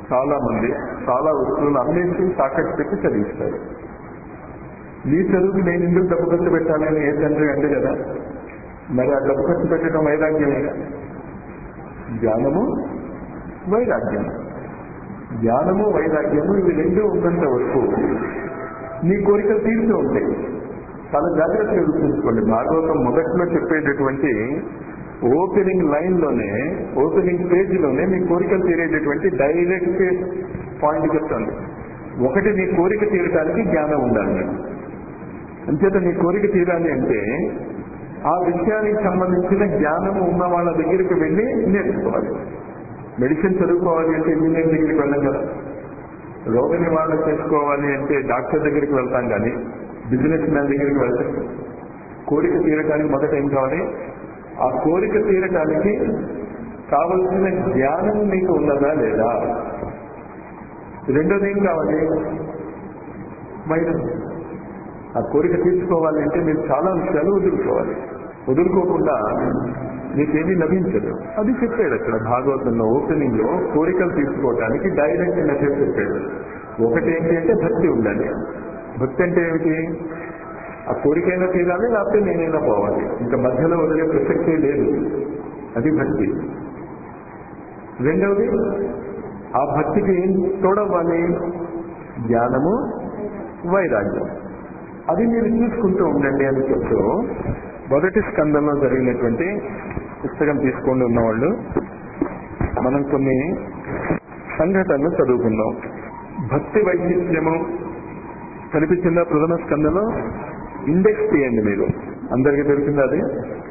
Speaker 1: చాలా మంది చాలా వస్తువులు అన్నింటినీ తాకట్టు పెట్టి చదివిస్తారు నీ చదువుకి నేను ఎందుకు డబ్బు ఖర్చు పెట్టాలని ఏ తండ్రి అంటే కదా మరి ఆ డబ్బు ఖర్చు పెట్టడం వైరాగ్యమేగా జ్ఞానము వైరాగ్యం జ్ఞానము వైరాగ్యము ఇవి రెండు ఉన్నంత వరకు నీ కోరికలు తీరుతూ ఉంటాయి చాలా జాగ్రత్తగా గుర్తుంచుకోండి భాగవతం మొదట్లో చెప్పేటటువంటి ఓపెనింగ్ లైన్ లోనే ఓపెనింగ్ పేజ్ లోనే మీ కోరికలు తీరేటటువంటి డైరెక్ట్ పాయింట్ చెప్తాను ఒకటి నీ కోరిక తీరడానికి జ్ఞానం ఉండాలి అంచేత నీ కోరిక తీరాలి అంటే ఆ విషయానికి సంబంధించిన జ్ఞానం ఉన్న వాళ్ళ దగ్గరికి వెళ్ళి నేర్చుకోవాలి మెడిసిన్ చదువుకోవాలి అంటే ఇంజనీర్ దగ్గరికి వెళ్ళం కదా రోగ నివారణ చేసుకోవాలి అంటే డాక్టర్ దగ్గరికి వెళ్తాం కానీ బిజినెస్ మ్యాన్ దగ్గరికి వెళ్తాం కోరిక తీరటానికి మొదట ఏం కావాలి ఆ కోరిక తీరటానికి కావలసిన జ్ఞానం మీకు ఉన్నదా లేదా రెండోది ఏం కావాలి వైరం ఆ కోరిక తీర్చుకోవాలి అంటే మీరు చాలా విషయాలు వదులుకోవాలి వదులుకోకుండా మీకేమీ లభించదు అది చెప్పాడు అక్కడ భాగవతంలో ఓపెనింగ్ లో కోరికలు తీసుకోవడానికి డైరెక్ట్ మెసేజ్ చెప్పాడు ఒకటి ఏంటి అంటే భక్తి ఉండాలి భక్తి అంటే ఏమిటి ఆ కోరికైనా తీరాలి లేకపోతే నేనైనా పోవాలి ఇంకా మధ్యలో వదిలే ప్రసక్తే లేదు అది భక్తి రెండవది ఆ భక్తికి ఏం తోడవ్వాలి జ్ఞానము వైరాగ్యం అది మీరు చూసుకుంటూ ఉండండి అని చెప్తూ మొదటి స్కందంలో జరిగినటువంటి పుస్తకం తీసుకోండి ఉన్నవాళ్ళు మనం కొన్ని సంఘటనలు చదువుకుందాం భక్తి వైశిష్ట్యము కనిపించిందా ప్రథమ స్కందంలో ఇండెక్స్ తీయండి మీరు అందరికీ దొరికిందా అది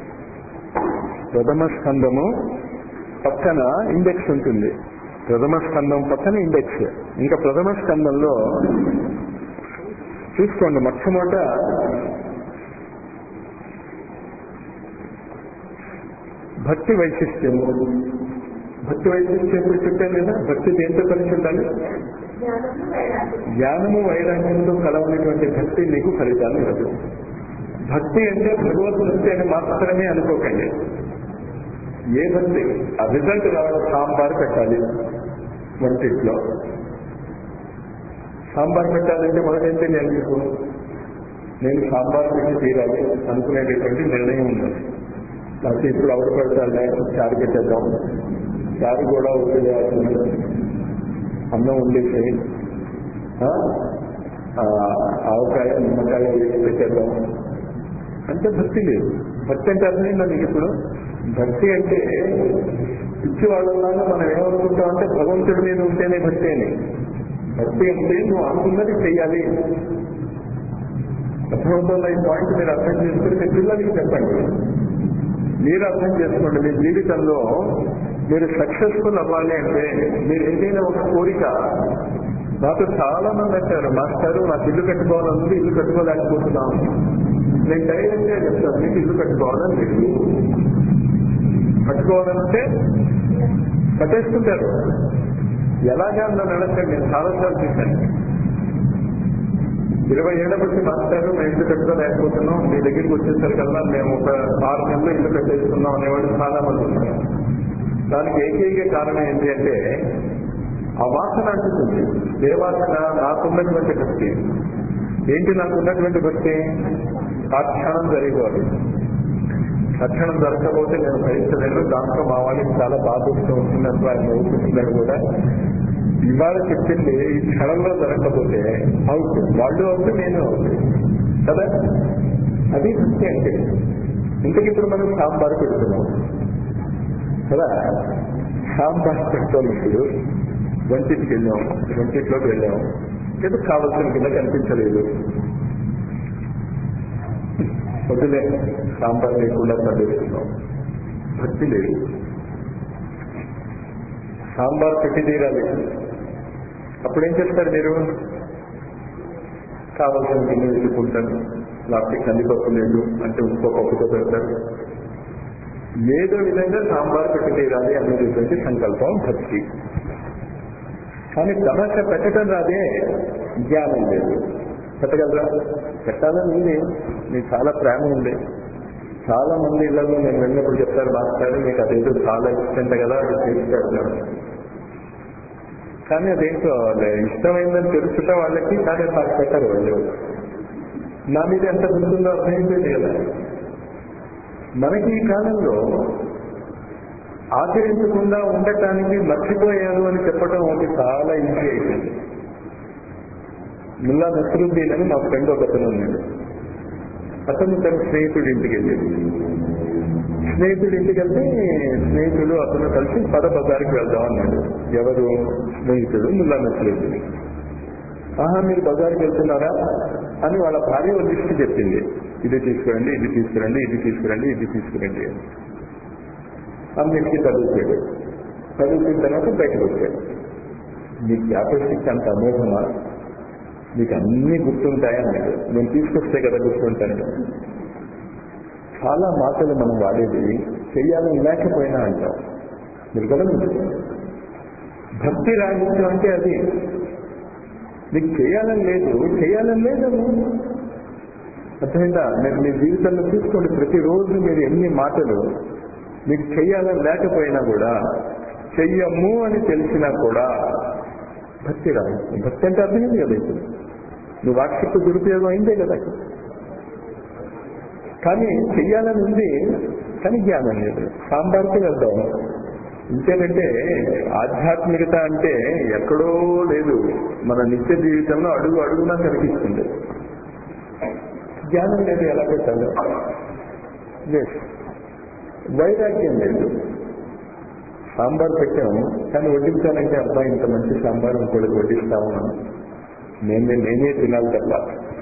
Speaker 1: ప్రథమ స్కందము పక్కన ఇండెక్స్ ఉంటుంది ప్రథమ స్కందం పక్కన ఇండెక్స్ ఇంకా ప్రథమ స్కందంలో చూసుకోండి మొట్టమొదట భక్తి వైశిష్ట్యము భక్తి వైశిష్ట్యం ఇప్పుడు చెప్పాను కదా భక్తి దేంతో కలిసి ఉండాలి జ్ఞానము వైరాగ్యంతో కలవనటువంటి భక్తి మీకు ఫలితాలు ఇవ్వదు భక్తి అంటే భగవద్భక్తి అని మాత్రమే అనుకోకండి ఏ భక్తి ఆ రిజల్ట్ రావడం సాంబార్ పెట్టాలి వంటింట్లో సాంబార్ పెట్టాలంటే మొదట ఏం తెలియాలి మీకు నేను సాంబార్ పెట్టి తీరాలి అనుకునేటటువంటి నిర్ణయం ఉన్నది లేకపోతే ఇప్పుడు అవడ పెడతాలే చారు పెట్టేద్దాం చారు కూడా వదిలేయాల్సింది అన్నం ఉండేసి ఆవకాయ నిమ్మకాయ వేసి పెట్టేద్దాం అంటే భక్తి లేదు భక్తి అంటే అర్థమైందా మీకు ఇప్పుడు భక్తి అంటే పిచ్చి వాళ్ళలాగా మనం ఏమనుకుంటాం అంటే భగవంతుడి మీద ఉంటేనే భక్తి అని భక్తి అంటే నువ్వు అనుకున్నది చెయ్యాలి అర్థమవుతుందా ఈ పాయింట్ మీరు అర్థం చేసుకుని మీ పిల్లలకి చెప్పండి మీరు అర్థం చేసుకోండి మీ జీవితంలో మీరు సక్సెస్ఫుల్ అవ్వాలి అంటే మీరు ఏదైనా ఒక కోరిక నాతో చాలా మంది అంటారు మాస్టారు నాకు ఇల్లు కట్టుకోవాలనుంది ఇల్లు కట్టుకోలేకపోతున్నాం నేను డైరెక్ట్ గా చెప్తాను మీకు ఇల్లు కట్టుకోవాలని లేదు కట్టుకోవాలంటే కట్టేసుకుంటారు ఎలాగా నన్ను అడగండి నేను చాలాసార్లు చూశాను ఇరవై ఏళ్ల బట్టి మాస్టారు మేము ఇల్లు కట్టుకోలేకపోతున్నాం మీ దగ్గరికి వచ్చేసరికల్లా మేము ఒక ఆరు నెలలు ఇల్లు కట్టేస్తున్నాం అనేవాళ్ళు చాలా మంది ఉన్నారు దానికి ఏకైక కారణం ఏంటి అంటే ఆ వాసన అంటుతుంది ఏ వాసన నాకున్నటువంటి భక్తి ఏంటి నాకున్నటువంటి భక్తి ఆ క్షణం జరిగేవాడు తక్షణం జరగకపోతే నేను భరించలేను దాంట్లో మా వాళ్ళకి చాలా బాధిస్తూ ఉంటున్నట్లు ఆయన నవ్వుకుంటున్నాడు కూడా ఇవాళ చెప్పింది ఈ క్షణంలో జరగకపోతే అవుట్ వాళ్ళు అవుట్ నేను అవుట్ కదా అది భక్తి అంటే ఇంతకి ఇప్పుడు మనం సాంబార్ పెడుతున్నాం కదా సాంబార్ పెట్టుకోలేదు వంటికి వెళ్ళాం వంటిట్లోకి వెళ్ళాం ఏదో కావాల్సిన కింద కనిపించలేదు వదిలే సాంబార్ లేకుండా పడేస్తున్నాం భక్తి లేదు సాంబార్ పెట్టి తీరాలి అప్పుడేం చేస్తారు మీరు కావాల్సిన గిన్నె వెతుకుంటారు లేకపోతే కందిపప్పు లేదు అంటే ఇంకో పప్పుతో పెడతారు ఏదో విధంగా సాంబార్ పెట్టి తీరాలి అనేటువంటి సంకల్పం భక్తి కానీ సమస్య పెట్టడం రాదే జ్ఞానం లేదు పెట్టగలరా పెట్టాలని ఉంది మీకు చాలా ప్రేమ ఉంది చాలా మంది ఇళ్లలో నేను వెళ్ళినప్పుడు చెప్తారు మాస్టర్ మీకు అదేదో చాలా ఇష్టంట కదా అది చేసి పెడతాను కానీ అదేంటో వాళ్ళ ఇష్టమైందని తెలుసుట వాళ్ళకి కానీ నాకు పెట్టరు వాళ్ళు నా మీద ఎంత గుర్తుందో అర్థమైపోయింది కదా మనకి ఈ కాలంలో ఆచరించకుండా ఉండటానికి మర్చిపోయారు అని చెప్పడం ఒకటి చాలా ఈజీ అయిపోయింది ముల్లా నసరుద్దీన్ అని మా ఫ్రెండ్ ఒకతను ఉన్నాడు అతను తన స్నేహితుడి ఇంటికి వెళ్ళాడు స్నేహితుడి ఇంటికి వెళ్తే స్నేహితుడు అతను కలిసి పద బజార్కి వెళ్దాం అన్నాడు ఎవరు స్నేహితుడు ముల్లా నసరుద్దీన్ ఆహా మీరు బజార్కి వెళ్తున్నారా అని వాళ్ళ భార్య ఒక లిస్ట్ చెప్పింది ఇది తీసుకురండి ఇది తీసుకురండి ఇది తీసుకురండి ఇది తీసుకురండి అని అన్నిటికీ చదువుతాడు చదువుకున్న తర్వాత బయటకు వచ్చాడు మీ జ్ఞాపశక్తి అంత అమోఘమా మీకు అన్ని గుర్తుంటాయి అన్నాడు నేను తీసుకొస్తే కదా గుర్తుంటాను చాలా మాటలు మనం వాడేది చెయ్యాలని లేకపోయినా అంటాం మీరు కదా భక్తి రాహిత్యం అంటే అది మీకు చేయాలని లేదు చేయాలని లేదు అర్థమైందా మీరు మీ జీవితంలో చూసుకోండి ప్రతిరోజు మీరు ఎన్ని మాటలు మీకు చెయ్యాలని లేకపోయినా కూడా చెయ్యము అని తెలిసినా కూడా భక్తి రాదు భక్తి అంటే అర్థమైంది కదా ఇప్పుడు నువ్వు వాక్శక్తి దురుపయోగం అయిందే కదా కానీ చెయ్యాలని ఉంది కానీ జ్ఞానం లేదు సాంబార్కి వెళ్దాం ఇంకేంటంటే ఆధ్యాత్మికత అంటే ఎక్కడో లేదు మన నిత్య జీవితంలో అడుగు అడుగునా కనిపిస్తుంది జ్ఞానం లేదు ఎలా పెట్టాలి ఎస్ వైరాగ్యం లేదు సాంబార్ పెట్టాము కానీ వడ్డించాలంటే అబ్బాయి ఇంత మంచి సాంబార్ ఇంకోటికి వడ్డిస్తాము నేనే నేనే తినాలి తప్ప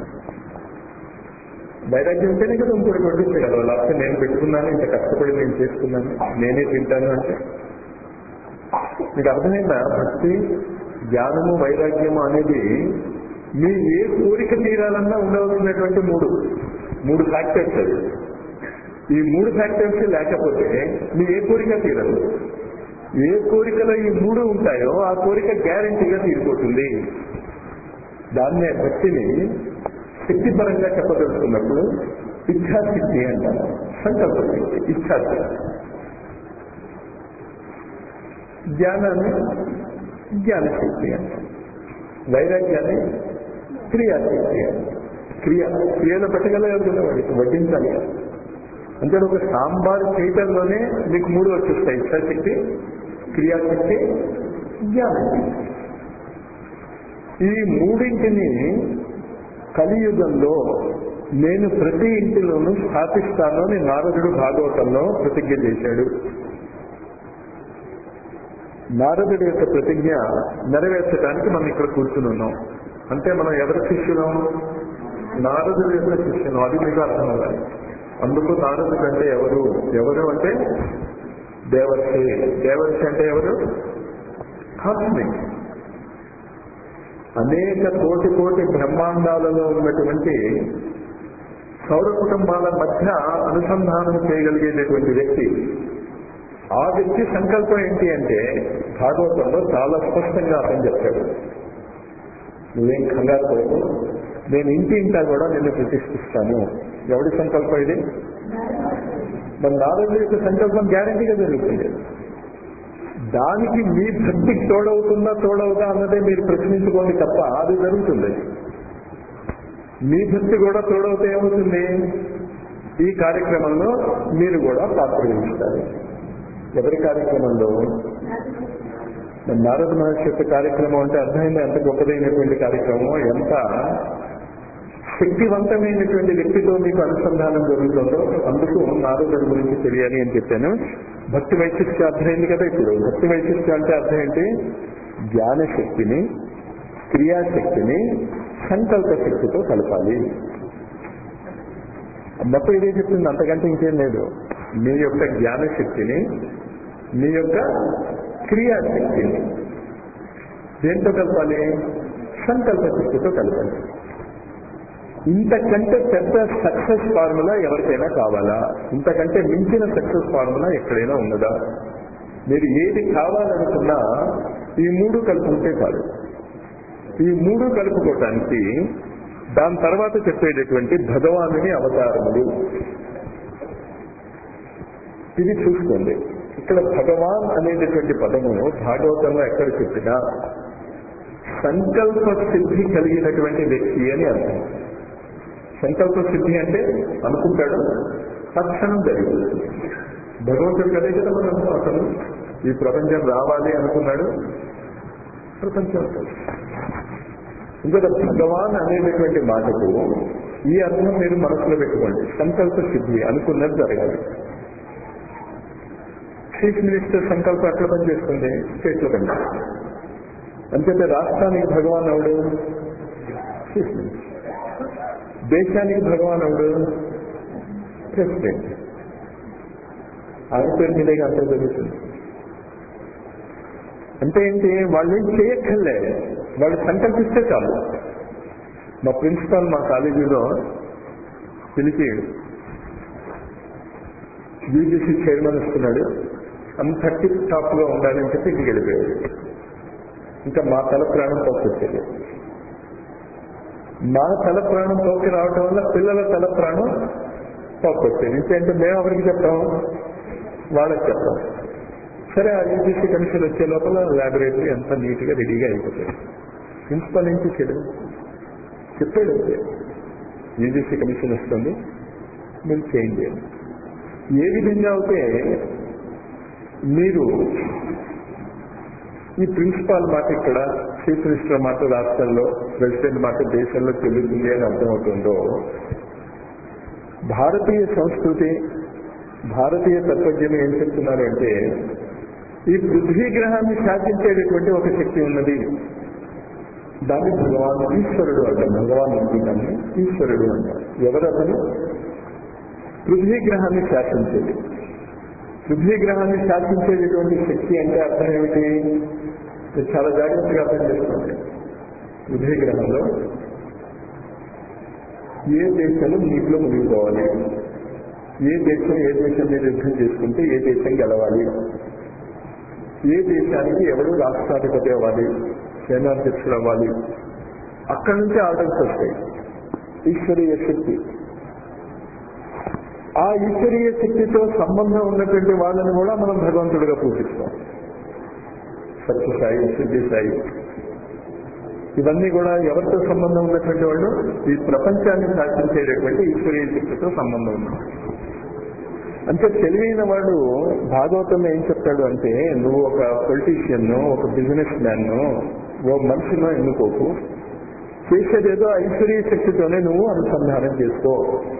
Speaker 1: వైరాగ్యం ఉంటేనే కదా ఇంకోటి వడ్డించగలరు లేకపోతే నేను పెట్టుకున్నాను ఇంత కష్టపడి నేను చేసుకున్నాను నేనే తింటాను అంటే మీకు అర్థమైందా భక్తి జ్ఞానము వైరాగ్యము అనేది మీ ఏ కోరిక తీరాలన్నా ఉండవలసినటువంటి మూడు మూడు ఫ్యాక్టర్స్ అది ఈ మూడు ఫ్యాక్టర్స్ లేకపోతే మీ ఏ కోరిక తీరదు ఏ కోరికలో ఈ మూడు ఉంటాయో ఆ కోరిక గ్యారంటీగా తీరిపోతుంది దాన్నే భక్తిని శక్తిపరంగా చెప్పదలుచుకున్నప్పుడు ఇచ్ఛాశక్తి అంటారు సంకల్ప శక్తి ఇచ్ఛాశక్తి జ్ఞానాన్ని జ్ఞానశక్తి అంటారు వైరాగ్యాన్ని క్రియాశక్తి అంటారు క్రియ క్రియలో పెట్టగలగాలి కదా వాడికి వడ్డించాలి అంటే ఒక సాంబార్ చేయటంలోనే మీకు మూడు వచ్చేస్తాయి ఇచ్ఛాశక్తి క్రియాశక్తి జ్ఞానశక్తి ఈ మూడింటిని కలియుగంలో నేను ప్రతి ఇంటిలోనూ స్థాపిస్తాను అని నారదుడు భాగవతంలో ప్రతిజ్ఞ చేశాడు నారదుడి యొక్క ప్రతిజ్ఞ నెరవేర్చడానికి మనం ఇక్కడ కూర్చుని ఉన్నాం అంటే మనం ఎవరి శిష్యులం నారదుడి యొక్క శిష్యులం అది మీకు అర్థం అవ్వాలి అందుకు నారదుడు అంటే ఎవరు ఎవరు అంటే దేవర్షి దేవర్షి అంటే ఎవరు కాస్మిక్ అనేక కోటి కోటి బ్రహ్మాండాలలో ఉన్నటువంటి సౌర కుటుంబాల మధ్య అనుసంధానం చేయగలిగేటటువంటి వ్యక్తి ఆ వ్యక్తి సంకల్పం ఏంటి అంటే భాగవతంలో చాలా స్పష్టంగా అతను చెప్తాడు నువ్వేం కంగారు పడకు నేను ఇంటి ఇంటా కూడా నిన్ను ప్రతిష్ఠిస్తాను ఎవడి సంకల్పం ఇది మన నారదు యొక్క సంకల్పం గ్యారంటీగా జరుగుతుంది దానికి మీ భక్తికి తోడవుతుందా తోడవుదా అన్నదే మీరు ప్రశ్నించుకోండి తప్ప అది జరుగుతుంది మీ భక్తి కూడా తోడవుతే ఏమవుతుంది ఈ కార్యక్రమంలో మీరు కూడా పాత్ర వహిస్తారు ఎవరి కార్యక్రమంలో నారద మహర్షి యొక్క కార్యక్రమం అంటే అర్థమైంది ఎంత గొప్పదైనటువంటి కార్యక్రమం ఎంత శక్తివంతమైనటువంటి వ్యక్తితో మీకు అనుసంధానం జరుగుతుందో అందుకు నారదుడి గురించి తెలియాలి అని చెప్పాను భక్తి వైశిష్ట్య అర్థమైంది కదా ఇప్పుడు భక్తి వైశిష్ట్య అంటే అర్థం ఏంటి జ్ఞానశక్తిని క్రియాశక్తిని సంకల్ప శక్తితో కలపాలి మొత్తం ఇదే చెప్తుంది అంతకంటే ఇంకేం లేదు మీ యొక్క జ్ఞానశక్తిని మీ యొక్క క్రియాశక్తిని దేంతో కలపాలి సంకల్ప శక్తితో కలపాలి ఇంతకంటే పెద్ద సక్సెస్ ఫార్ములా ఎవరికైనా కావాలా ఇంతకంటే మించిన సక్సెస్ ఫార్ములా ఎక్కడైనా ఉన్నదా మీరు ఏది కావాలనుకున్నా ఈ మూడు కలుపుకుంటే కాదు ఈ మూడు కలుపుకోవటానికి దాని తర్వాత చెప్పేటటువంటి భగవానుని అవతారములు ఇది చూసుకోండి ఇక్కడ భగవాన్ అనేటటువంటి పదము భాగవతంలో ఎక్కడ చెప్పినా సంకల్ప సిద్ధి కలిగినటువంటి వ్యక్తి అని అర్థం సంకల్ప సిద్ధి అంటే అనుకుంటాడు తక్షణం జరుగుతుంది భగవంతుడు కదే కదా మనం అతను ఈ ప్రపంచం రావాలి అనుకున్నాడు ప్రపంచం ఉంటుంది ఇంకా భగవాన్ అనేటటువంటి మాటకు ఈ అర్థం మీరు మనసులో పెట్టుకోండి సంకల్ప సిద్ధి అనుకున్నది జరగాలి చీఫ్ మినిస్టర్ సంకల్పం ఎట్లా పనిచేస్తుంది స్టేట్లో పనిచేస్తుంది అంచేతే రాష్ట్రానికి భగవాన్ ఎవడు చీఫ్ మినిస్టర్ దేశానికి భగవాన్ ఎవడు ప్రెసిడెంట్ ఆయన పేరు మీదే అంతా జరుగుతుంది అంటే ఏంటి వాళ్ళు ఏం చేయక్కర్లే వాళ్ళు సంకల్పిస్తే చాలు మా ప్రిన్సిపాల్ మా కాలేజీలో పిలిచి యూజీసీ చైర్మన్ వస్తున్నాడు అంత టిప్ టాప్ గా ఉండాలని చెప్పి ఇంటికి వెళ్ళిపోయాడు ఇంకా మా తల ప్రాణం పోకొచ్చేది మా తల ప్రాణం పోకి రావటం వల్ల పిల్లల తల ప్రాణం పోకొచ్చేది ఇంకేంటే మేము ఎవరికి చెప్తాం వాళ్ళకి చెప్తాం సరే ఆ యూజీసీ కమిషన్ వచ్చే లోపల ల్యాబొరేటరీ అంతా నీట్ గా రెడీగా అయిపోతుంది ప్రిన్సిపల్ ఏం చేశాడు చెప్పాడు అంతే యూజీసీ కమిషన్ వస్తుంది మీరు చేంజ్ చేయండి ఏ విధంగా అయితే మీరు ఈ ప్రిన్సిపాల్ మాట ఇక్కడ చీఫ్ మినిస్టర్ మాట రాష్ట్రంలో ప్రెసిడెంట్ మాట దేశంలో చెల్లుతుంది అని అర్థమవుతుందో భారతీయ సంస్కృతి భారతీయ తత్వజ్ఞులు ఏం చెప్తున్నారు అంటే ఈ పృథ్వీ గ్రహాన్ని శాసించేటటువంటి ఒక శక్తి ఉన్నది దాన్ని భగవాన్ ఈశ్వరుడు అంటారు భగవాన్ అనుకుంటాను ఈశ్వరుడు అంటారు ఎవరతను పృథ్వీ గ్రహాన్ని శాసించేది పృథ్వీ గ్రహాన్ని శాసించేటటువంటి శక్తి అంటే అర్థం ఏమిటి మీరు చాలా జాగ్రత్తగా అర్థం చేసుకోండి పృథ్వీ గ్రహంలో ఏ దేశం నీటిలో మునిగిపోవాలి ఏ దేశం ఏ దేశం మీద యుద్ధం చేసుకుంటే ఏ దేశం గెలవాలి ఏ దేశానికి ఎవడు రాష్ట్రాధిపతి అవ్వాలి సేనాధ్యక్షుడు అవ్వాలి అక్కడి నుంచి ఆర్డర్స్ వస్తాయి ఈశ్వరీయ శక్తి ఆ ఈశ్వరీయ శక్తితో సంబంధం ఉన్నటువంటి వాళ్ళని కూడా మనం భగవంతుడిగా పూజిస్తాం సత్యసాయి సిద్ధిసాయి ఇవన్నీ కూడా ఎవరితో సంబంధం ఉన్నటువంటి వాళ్ళు ఈ ప్రపంచాన్ని శాసించేటటువంటి ఈశ్వరీయ శక్తితో సంబంధం ఉన్నారు అంటే తెలివైన వాడు భాగవతంలో ఏం చెప్తాడు అంటే నువ్వు ఒక పొలిటీషియన్ ఒక బిజినెస్ మ్యాన్ ఓ మనిషినో ఎన్నుకోకు చేసేదేదో ఐశ్వర్య శక్తితోనే నువ్వు అనుసంధానం చేసుకో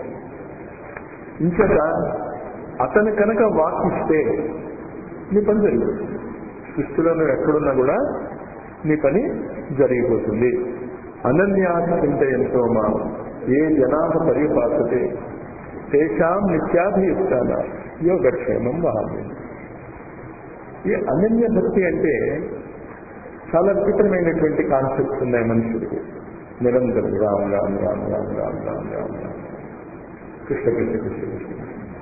Speaker 1: ఇంకట అతను కనుక వాకిస్తే నీ పని జరుగుతుంది సృష్టిలో నువ్వు ఎక్కడున్నా కూడా నీ పని జరిగిపోతుంది అనన్యాసింత ఎంతో మా ఏ జనాభ పరిపాసతే తేషాం నిత్యాభియుక్తాన యోగక్షేమం వహామి ఈ అనన్య భక్తి అంటే చాలా విచిత్రమైనటువంటి కాన్సెప్ట్స్ ఉన్నాయి మనుషుడికి నిరంతరం రామ్ రామ్ రామ్ రామ్ రామ్ రామ్ రామ్ రామ్ కృష్ణ కృష్ణ కృష్ణ కృష్ణ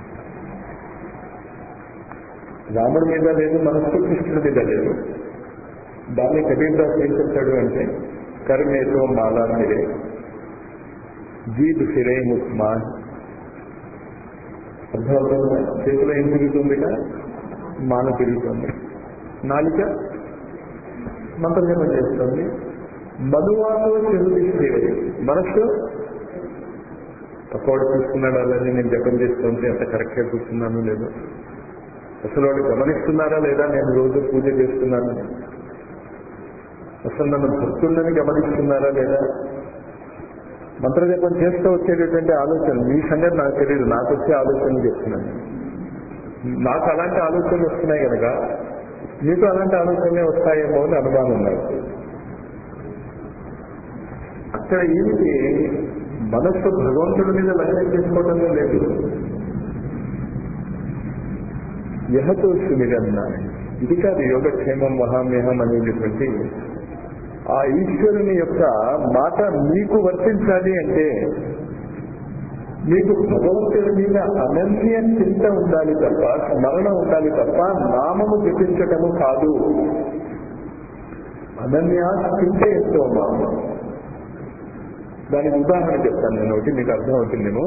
Speaker 1: రాముడి మీద లేదు మనస్సు కృష్ణుడి మీద లేదు దాన్ని కబీర్ దాస్ ఏం చెప్తాడు అంటే కర్మేతో మాలా ఫిరే జీబ్ ఫిరే ముక్మాన్ అర్థమవుతుందా చేతిలో ఏం తిరుగుతుందిగా మాన తిరుగుతుంది నాలిక మంత్రజపం చేస్తుంది మధువాతో చెరుదిస్తే మనస్సు పక్కవాడు చూస్తున్నాడా లేదా నేను జపం చేస్తుంటే అంత కరెక్ట్గా చూస్తున్నాను లేదు అసలు వాడు గమనిస్తున్నారా లేదా నేను రోజు పూజ చేస్తున్నాను అసలు నన్ను భక్తులని గమనిస్తున్నారా లేదా మంత్రజపం చేస్తూ వచ్చేటటువంటి ఆలోచన మీ సంగతి నాకు తెలియదు నాకు వచ్చే ఆలోచనలు చెప్తున్నాను నాకు అలాంటి ఆలోచనలు వస్తున్నాయి కనుక మీకు అలాంటి ఆలోచనలే వస్తాయేమో అని అనుమానం నాకు అక్కడ ఏమిటి మనస్సు భగవంతుడి మీద లక్ష్యం చేసుకోవడంలో లేదు యహతో సుమిరన్న ఇది కాదు యోగక్షేమం మహామ్యహం అనేటటువంటి ఆ ఈశ్వరుని యొక్క మాట మీకు వర్తించాలి అంటే మీకు భగవంతుడి మీద అనన్య చింత ఉండాలి తప్ప స్మరణ ఉండాలి తప్ప నామము జపించటము కాదు అనన్య చింత ఎంతో మామ దానికి ఉదాహరణ చెప్తాను నేను ఒకటి మీకు అర్థమవుతుందేమో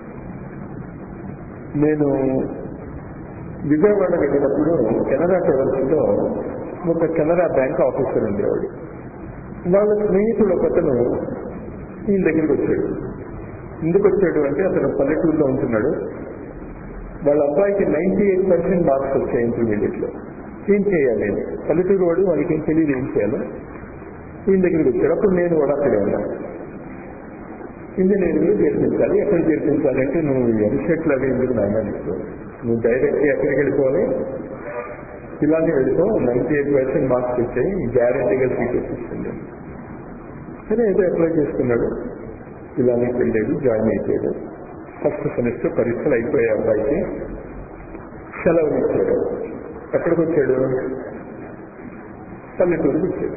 Speaker 1: నేను విజయవాడ వెళ్ళినప్పుడు కెనరా ట్రావెల్స్ లో ఒక కెనరా బ్యాంక్ ఆఫీసర్ ఉండేవాడు వాళ్ళ స్నేహితుడు ఒకతను ఈయన దగ్గరికి వచ్చాడు ఎందుకు వచ్చాడు అంటే అతను పల్లెటూరులో ఉంటున్నాడు వాళ్ళ అబ్బాయికి నైన్టీ ఎయిట్ పర్సెంట్ మార్క్స్ వచ్చాయి ఇంటర్మీడియట్ లో ఏం చేయాలి అని పల్లెటూరు వాడు వాడికి ఏం తెలియదు ఏం చేయాలో ఈయన దగ్గరికి వచ్చాడు అప్పుడు నేను కూడా అక్కడే ఉన్నాను ఇంజనీరింగ్ చేర్పించాలి ఎక్కడ చేర్పించాలి అంటే నువ్వు ఎంసెట్లు అవి ఎందుకు నాయన నీకు నువ్వు డైరెక్ట్ ఎక్కడికి వెళ్ళిపోవాలి ఇలానే వెళ్ళిపో నైన్టీ ఎయిట్ పర్సెంట్ మార్క్స్ వచ్చాయి గ్యారంటీగా సీట్ వచ్చేస్తుంది సరే ఏదో అప్లై చేసుకున్నాడు ఇలానే వెళ్ళాడు జాయిన్ అయిపోయాడు ఫస్ట్ సెమిస్టర్ పరీక్షలు అయిపోయాయి అబ్బాయికి సెలవులు ఇచ్చాడు ఎక్కడికి వచ్చాడు పల్లెటూరుకి వచ్చాడు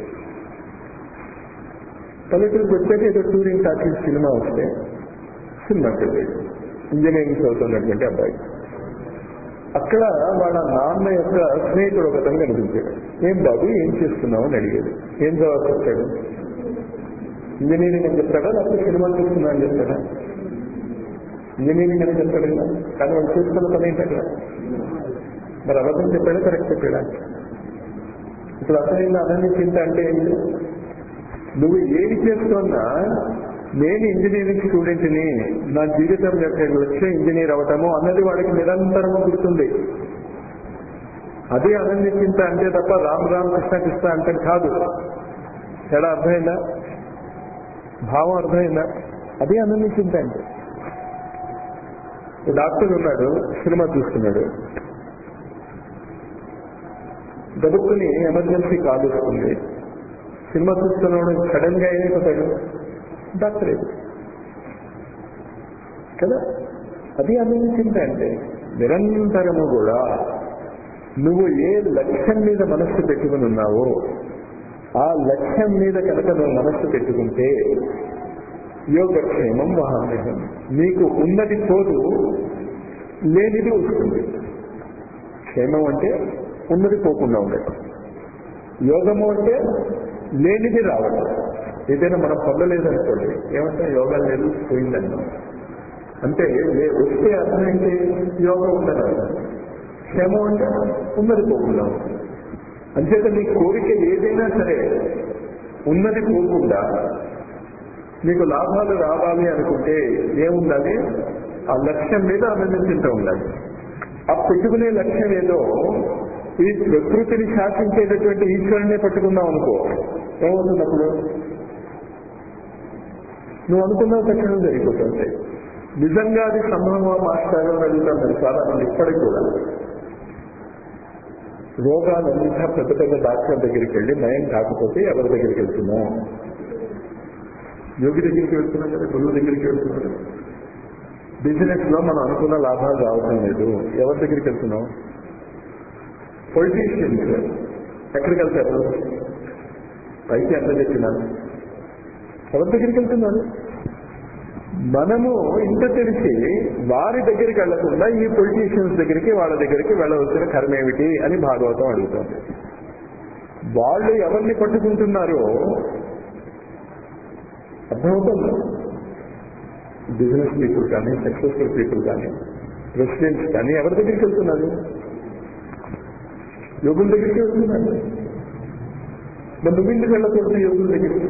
Speaker 1: పల్లెటూరుకి వచ్చాక ఏదో టూరింగ్ టాకీస్ సినిమా వస్తే సినిమాకి వెళ్ళాడు ఇంజనీరింగ్ చదువుతున్నటువంటి అబ్బాయి అక్కడ వాళ్ళ నాన్న యొక్క స్నేహితుడు ఒకతను కనిపించాడు ఏం బాబు ఏం చేస్తున్నావు అని అడిగాడు ఏం జవాబు చెప్తాడు ఇంజనీరింగ్ అని చెప్తాడా లేకపోతే సినిమా చూస్తున్నా అని చెప్తాడా ఇంజనీరింగ్ అని చెప్తాడు కదా కానీ వాళ్ళు చూస్తున్న పని ఏంటి అక్కడ మరి అబద్ధం చెప్పాడా కరెక్ట్ చెప్పాడా ఇప్పుడు అసలు అనని చింత అంటే ఏంటి నువ్వు ఏది చేస్తున్నా నేను ఇంజనీరింగ్ స్టూడెంట్ని నా జీవితం యొక్క లక్ష్యం ఇంజనీర్ అవటము అన్నది వాడికి నిరంతరము గుర్తుంది అదే అనన్య చింత అంటే తప్ప రామ్ రామ్ కృష్ణ కృష్ణ అంటే కాదు తేడా అర్థమైందా భావం అర్థమైందా అదే అనన్య చింత అంటే డాక్టర్ ఉన్నాడు సినిమా చూస్తున్నాడు గబుక్కుని ఎమర్జెన్సీ కాల్ వస్తుంది సినిమా చూస్తున్నాడు సడన్ గా ఏమైపోతాడు డాక్టర్ ఏది కదా అది అనేది చింత అంటే నిరంతరము కూడా నువ్వు ఏ లక్ష్యం మీద మనస్సు పెట్టుకుని ఉన్నావో ఆ లక్ష్యం మీద కనుక నువ్వు మనస్సు పెట్టుకుంటే యోగక్షేమం మహామేహం నీకు ఉన్నది పోదు లేనిది వస్తుంది క్షేమం అంటే ఉన్నది పోకుండా ఉండటం యోగము అంటే లేనిది రావడం ఏదైనా మనం పొందలేదనుకోండి ఏమంటే యోగం లేదు పోయిందన్నాం అంటే లే- వస్తే అర్థం ఏంటి యోగం ఉండదు క్షేమం అంటే ఉన్నది పోకుండా ఉంటుంది. అంచేత నీ కోరిక ఏదైనా సరే ఉన్నది పోకుండా నీకు లాభాలు రావాలి అనుకుంటే ఏముండాలి ఆ లక్ష్యం మీద ఆనందించుంటూ ఉండాలి ఆ పెట్టుకునే లక్ష్యం ఏదో ఈ ప్రకృతిని శాసించేటటువంటి ఈశ్వరునే పట్టుకున్నావు అనుకో ఏమవుతుంది అప్పుడు నువ్వు అనుకున్నావు తక్షణం జరిగిపోతుంది నిజంగా అది సంభవం మాస్టర్ అని అడుగుతాను చాలా మంది ఇప్పటికి కూడా రోగాలంతా పెద్ద పెద్ద డాక్టర్ దగ్గరికి వెళ్ళి నయం కాకపోతే ఎవరి దగ్గరికి వెళ్తున్నాం యోగి దగ్గరికి వెళ్తున్నాం కదా గురువు దగ్గరికి వెళ్తున్నాం కదా బిజినెస్ లో మనం అనుకున్న లాభాలు రావటం లేదు ఎవరి దగ్గరికి వెళ్తున్నాం పొలిటీషియన్స్ ఎక్కడికి వెళ్తారు పైకి ఎంత చెప్పినాను ఎవరి దగ్గరికి వెళ్తున్నారు మనము ఇంత తెలిసి వారి దగ్గరికి వెళ్లకుండా ఈ పొలిటీషియన్స్ దగ్గరికి వాళ్ళ దగ్గరికి వెళ్ళవలసిన కర్మేమిటి అని భాగవతం అడుగుతోంది వాళ్ళు ఎవరిని పట్టుకుంటున్నారో అర్థమవుతుంది బిజినెస్ పీపుల్ కానీ సక్సెస్ఫుల్ పీపుల్ కానీ ప్రెసిడెంట్స్ కానీ ఎవరి దగ్గరికి వెళ్తున్నారు యోగుల దగ్గరికి వెళ్తున్నారు మరి నువ్వెందుకు వెళ్ళకూడదు యోగుల దగ్గరికి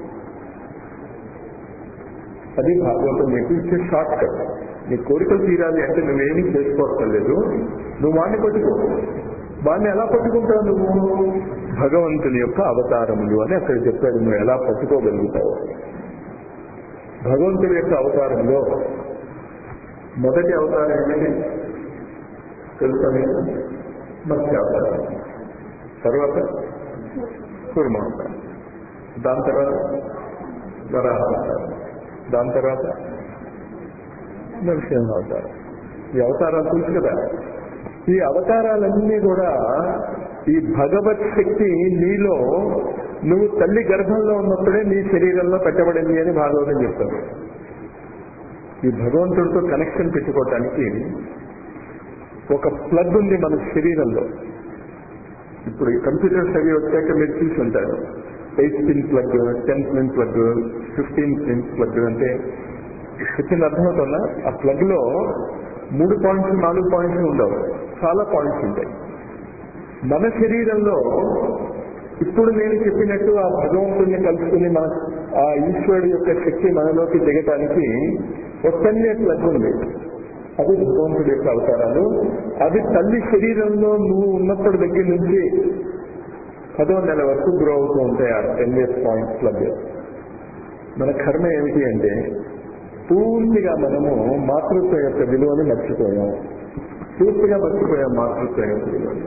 Speaker 1: అది భాగవతం నీకు ఇచ్చే షార్ట్ కట్ నీ కోరికలు తీరాలి అంటే నువ్వేమీ చేసుకోవట్లేదు నువ్వు వాడిని పట్టుకో వాడిని ఎలా పట్టుకుంటావు నువ్వు భగవంతుని యొక్క అవతారములు అని అక్కడ చెప్పాడు నువ్వు ఎలా పట్టుకోగలుగుతావు భగవంతుడి యొక్క అవతారంలో మొదటి అవతారం ఏమిటి తెలుసా మీకు మత్స్య అవతారం తర్వాత కుర్మ అవతారం దాని తర్వాత వరాహ అవతారం దాని తర్వాత నరసింహ అవతారం ఈ అవతారాలు తెలుసు కదా ఈ అవతారాలన్నీ కూడా ఈ భగవత్ శక్తి నీలో నువ్వు తల్లి గర్భంలో ఉన్నప్పుడే నీ శరీరంలో పెట్టబడింది అని భాగవతం చెప్తారు ఈ భగవంతుడితో కనెక్షన్ పెట్టుకోవటానికి ఒక ప్లగ్ ఉంది మన శరీరంలో ఇప్పుడు ఈ కంప్యూటర్స్ అవి వచ్చాక మీరు చూసి ఉంటారు eight pin plug ten pin plug fifteen pin plug అంటే చెప్పింది అర్థమవుతుందా ఆ ప్లగ్ లో మూడు పాయింట్స్ నాలుగు పాయింట్స్ ఉండవు చాలా పాయింట్స్ ఉంటాయి మన శరీరంలో ఇప్పుడు నేను చెప్పినట్టు ఆ భగవంతుడిని కలుసుకుని మన ఆ ఈశ్వరుడు యొక్క శక్తి మనలోకి దిగటానికి ఒక కన్య ప్లగ్ ఉంది అది భగవంతుడి యొక్క అవతారాలు అది తల్లి శరీరంలో నువ్వు ఉన్నప్పటి దగ్గర నుంచి పదో నెల వరకు గ్రో అవుతూ ఉంటాయి ఆ టెన్ ఇయర్స్ పాయింట్ ప్లగ్ మన కర్మ ఏమిటి అంటే పూర్తిగా మనము మాతృత్వం యొక్క విలువని మర్చిపోయాం పూర్తిగా మర్చిపోయాం మాతృత్వం యొక్క విలువని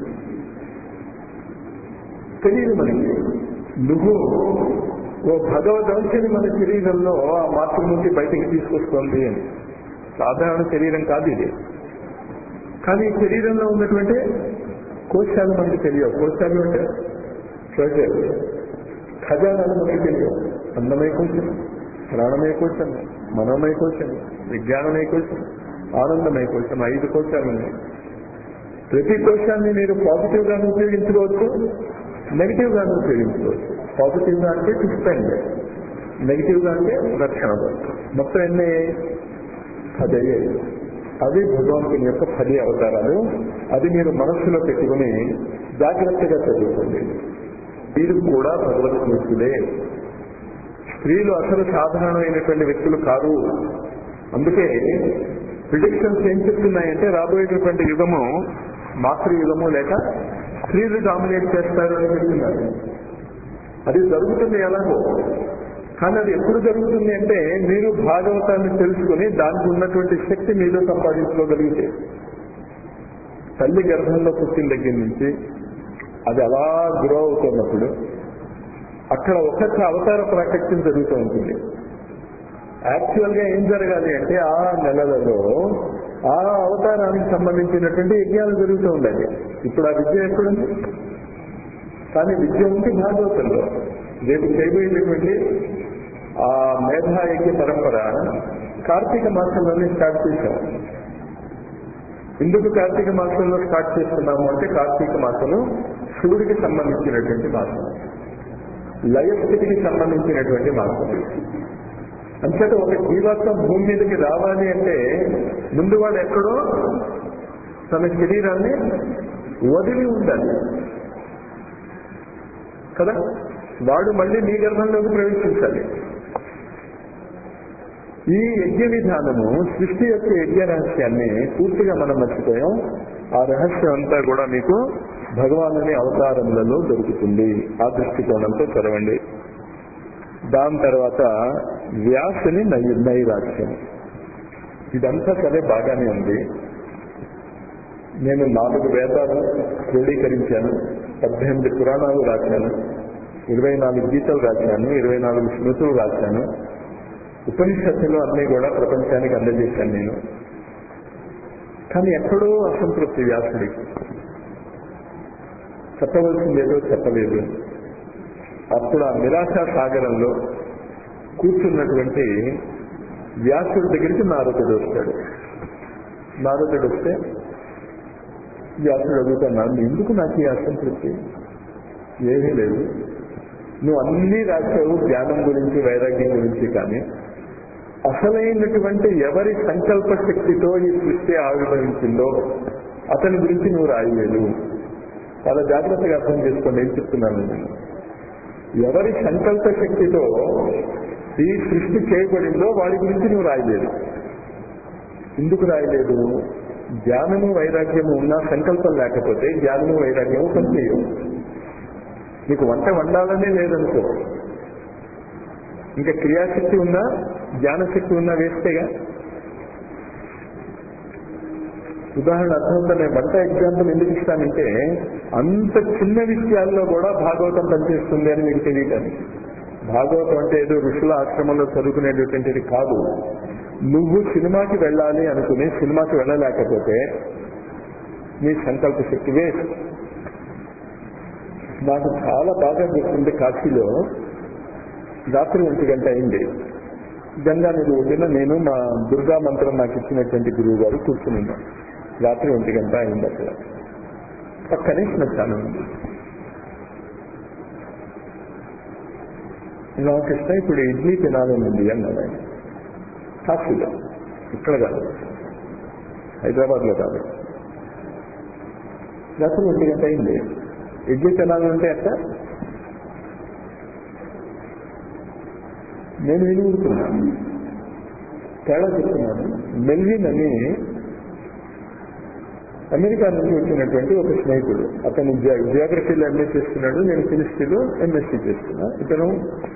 Speaker 1: తెలియదు మనకి నువ్వు ఓ భగవద్వంశని మన శరీరంలో ఆ మాతృమూర్తి బయటికి తీసుకొస్తుంది అని సాధారణ శరీరం కాదు ఇది కానీ ఈ శరీరంలో ఉన్నటువంటి కోశాలు మనకి తెలియవు కోశాలు అంటే ట్రెజర్ ఖజానాలు మనకి తెలియవు అందమయ కోశం ప్రాణమయ కోశం మనోమయ కోశం విజ్ఞానమయ కోశం ఆనందమయ కోశం ఐదు కోశాలు ఉన్నాయి ప్రతి కోశాన్ని మీరు పాజిటివ్ గాను ఉపయోగించుకోవచ్చు నెగిటివ్ గాను ఉపయోగించుకోవచ్చు పాజిటివ్ గా అంటే టు స్పెండ్ నెగిటివ్ గా అంటే రక్షణ మొత్తం ఎన్ని పది అయ్యాయి అది భగవంతుని యొక్క పది అవతారాలు అది మీరు మనస్సులో పెట్టుకుని జాగ్రత్తగా చదువుకోండి మీరు కూడా భగవద్మూర్తులే స్త్రీలు అసలు సాధారణమైనటువంటి వ్యక్తులు కారు అందుకే ప్రిడిక్షన్స్ ఏం చెప్తున్నాయంటే రాబోయేటటువంటి యుగము మాతృయుగము లేక స్త్రీలు డామినేట్ చేస్తారు అని చెప్తున్నారు అది జరుగుతుంది ఎలాగో కానీ అది ఎప్పుడు జరుగుతుంది అంటే మీరు భాగవతాన్ని తెలుసుకుని దానికి ఉన్నటువంటి శక్తి మీలో సంపాదించుకోగలిగితే తల్లి గర్భంలో పుట్టిన దగ్గర నుంచి అది అలా గ్రో అవుతున్నప్పుడు అక్కడ ఒక్కొక్క అవతార ప్రాకట్యం జరుగుతూ ఉంటుంది యాక్చువల్ గా ఏం జరగాలి అంటే ఆ నెలలలో ఆ అవతారానికి సంబంధించినటువంటి యజ్ఞాలు జరుగుతూ ఉండాలి ఇప్పుడు ఆ విద్య ఎక్కడుంది కానీ విద్య ఉంది భాగవతంలో రేపు చేయబోయేటటువంటి ఆ మేధాయజ్ఞ పరంపర కార్తీక మాసంలోనే స్టార్ట్ చేశాం ఎందుకు కార్తీక మాసంలో స్టార్ట్ చేస్తున్నాము అంటే కార్తీక మాసము శివుడికి సంబంధించినటువంటి మాసం లయస్థితికి సంబంధించినటువంటి మాసం అంతట ఒక జీవాత్మ భూమి మీదకి రావాలి అంటే ముందు వాడు ఎక్కడో తన శరీరాన్ని వదిలి ఉండాలి కదా వాడు మళ్ళీ నీ గర్భంలోకి ప్రవేశించాలి ఈ యజ్ఞ విధానము సృష్టి యొక్క యజ్ఞ రహస్యాన్ని పూర్తిగా మనం మర్చిపోయాం ఆ రహస్యం అంతా కూడా మీకు భగవానుని అవతారములలో దొరుకుతుంది ఆ దృష్టికోణంతో చదవండి దాని తర్వాత వ్యాసుని నై నైరాశ్యం ఇదంతా సరే బాగానే ఉంది నేను నాలుగు వేదాలు క్రోడీకరించాను పద్దెనిమిది పురాణాలు రాశాను ఇరవై నాలుగు గీతలు రాశాను ఇరవై నాలుగు స్మృతులు రాశాను ఉపనిషత్తులు అన్నీ కూడా ప్రపంచానికి అందజేశాను నేను కానీ ఎక్కడో అసంతృప్తి వ్యాసుడికి చెప్పవలసిందేదో చెప్పలేదు అప్పుడు ఆ నిరాశా సాగరంలో కూర్చున్నటువంటి వ్యాసుడి దగ్గరికి నారదుడు వస్తాడు నారదుడు వస్తే వ్యాసుడు అడుగుతున్నాను ఎందుకు నాకు ఈ అసంతృప్తి ఏమీ లేదు నువ్వు అన్నీ రాశావు జ్ఞానం గురించి వైరాగ్యం గురించి కానీ అసలైనటువంటి ఎవరి సంకల్ప శక్తితో ఈ సృష్టి ఆవిర్భవించిందో అతని గురించి నువ్వు రాయలేదు చాలా జాగ్రత్తగా అర్థం చేసుకోండి ఏం చెప్తున్నాను నేను ఎవరి సంకల్ప శక్తితో ఈ సృష్టి చేయబడిందో వాడి గురించి నువ్వు రాయలేదు ఎందుకు రాయలేదు జ్ఞానము వైరాగ్యము ఉన్నా సంకల్పం లేకపోతే జ్ఞానము వైరాగ్యము పనిచేయవు నీకు వంట వండాలనే లేదనుకో ఇంకా క్రియాశక్తి ఉన్నా జ్ఞానశక్తి ఉన్నా వేస్తేగా ఉదాహరణ అర్థంతో నేను వంట ఎగ్జాంపుల్ ఎందుకు ఇస్తానంటే అంత చిన్న విషయాల్లో కూడా భాగవతం పనిచేస్తుంది అని మీకు తెలియటానికి భాగవతం అంటే ఏదో ఋషుల ఆశ్రమంలో చదువుకునేటటువంటిది కాదు నువ్వు సినిమాకి వెళ్ళాలి అనుకుని సినిమాకి వెళ్ళలేకపోతే నీ సంకల్ప శక్తి వేస్ట్ నాకు చాలా బాగా గుర్తుంది కాశీలో రాత్రి ఒంటి గంట అయింది గంగా నది ఒడ్డున నేను మా దుర్గా మంత్రం నాకు ఇచ్చినటువంటి గురువు గారు కూర్చుని ఉన్నాం రాత్రి ఒంటి గంట అయింది అక్కడ పక్కనే శ్మశానం ఉంది రామకృష్ణ ఇప్పుడు ఇడ్లీ తినాలని ఉంది అన్నాడు ఆయన కాశీలో ఇక్కడ కాదు హైదరాబాద్ లో కాదు రాత్రి ఒంటి గంట అయింది ఇడ్లీ తినాలంటే అట్ట నేను విని ఊరుకున్నాను తేడా చెప్తున్నాను మెల్విన్ అని అమెరికా నుంచి వచ్చినటువంటి ఒక స్నేహితుడు అతను జియోగ్రఫీలో ఎంఏ చేస్తున్నాడు నేను కెమిస్ట్రీలో ఎంఎస్సీ చేస్తున్నా ఇతను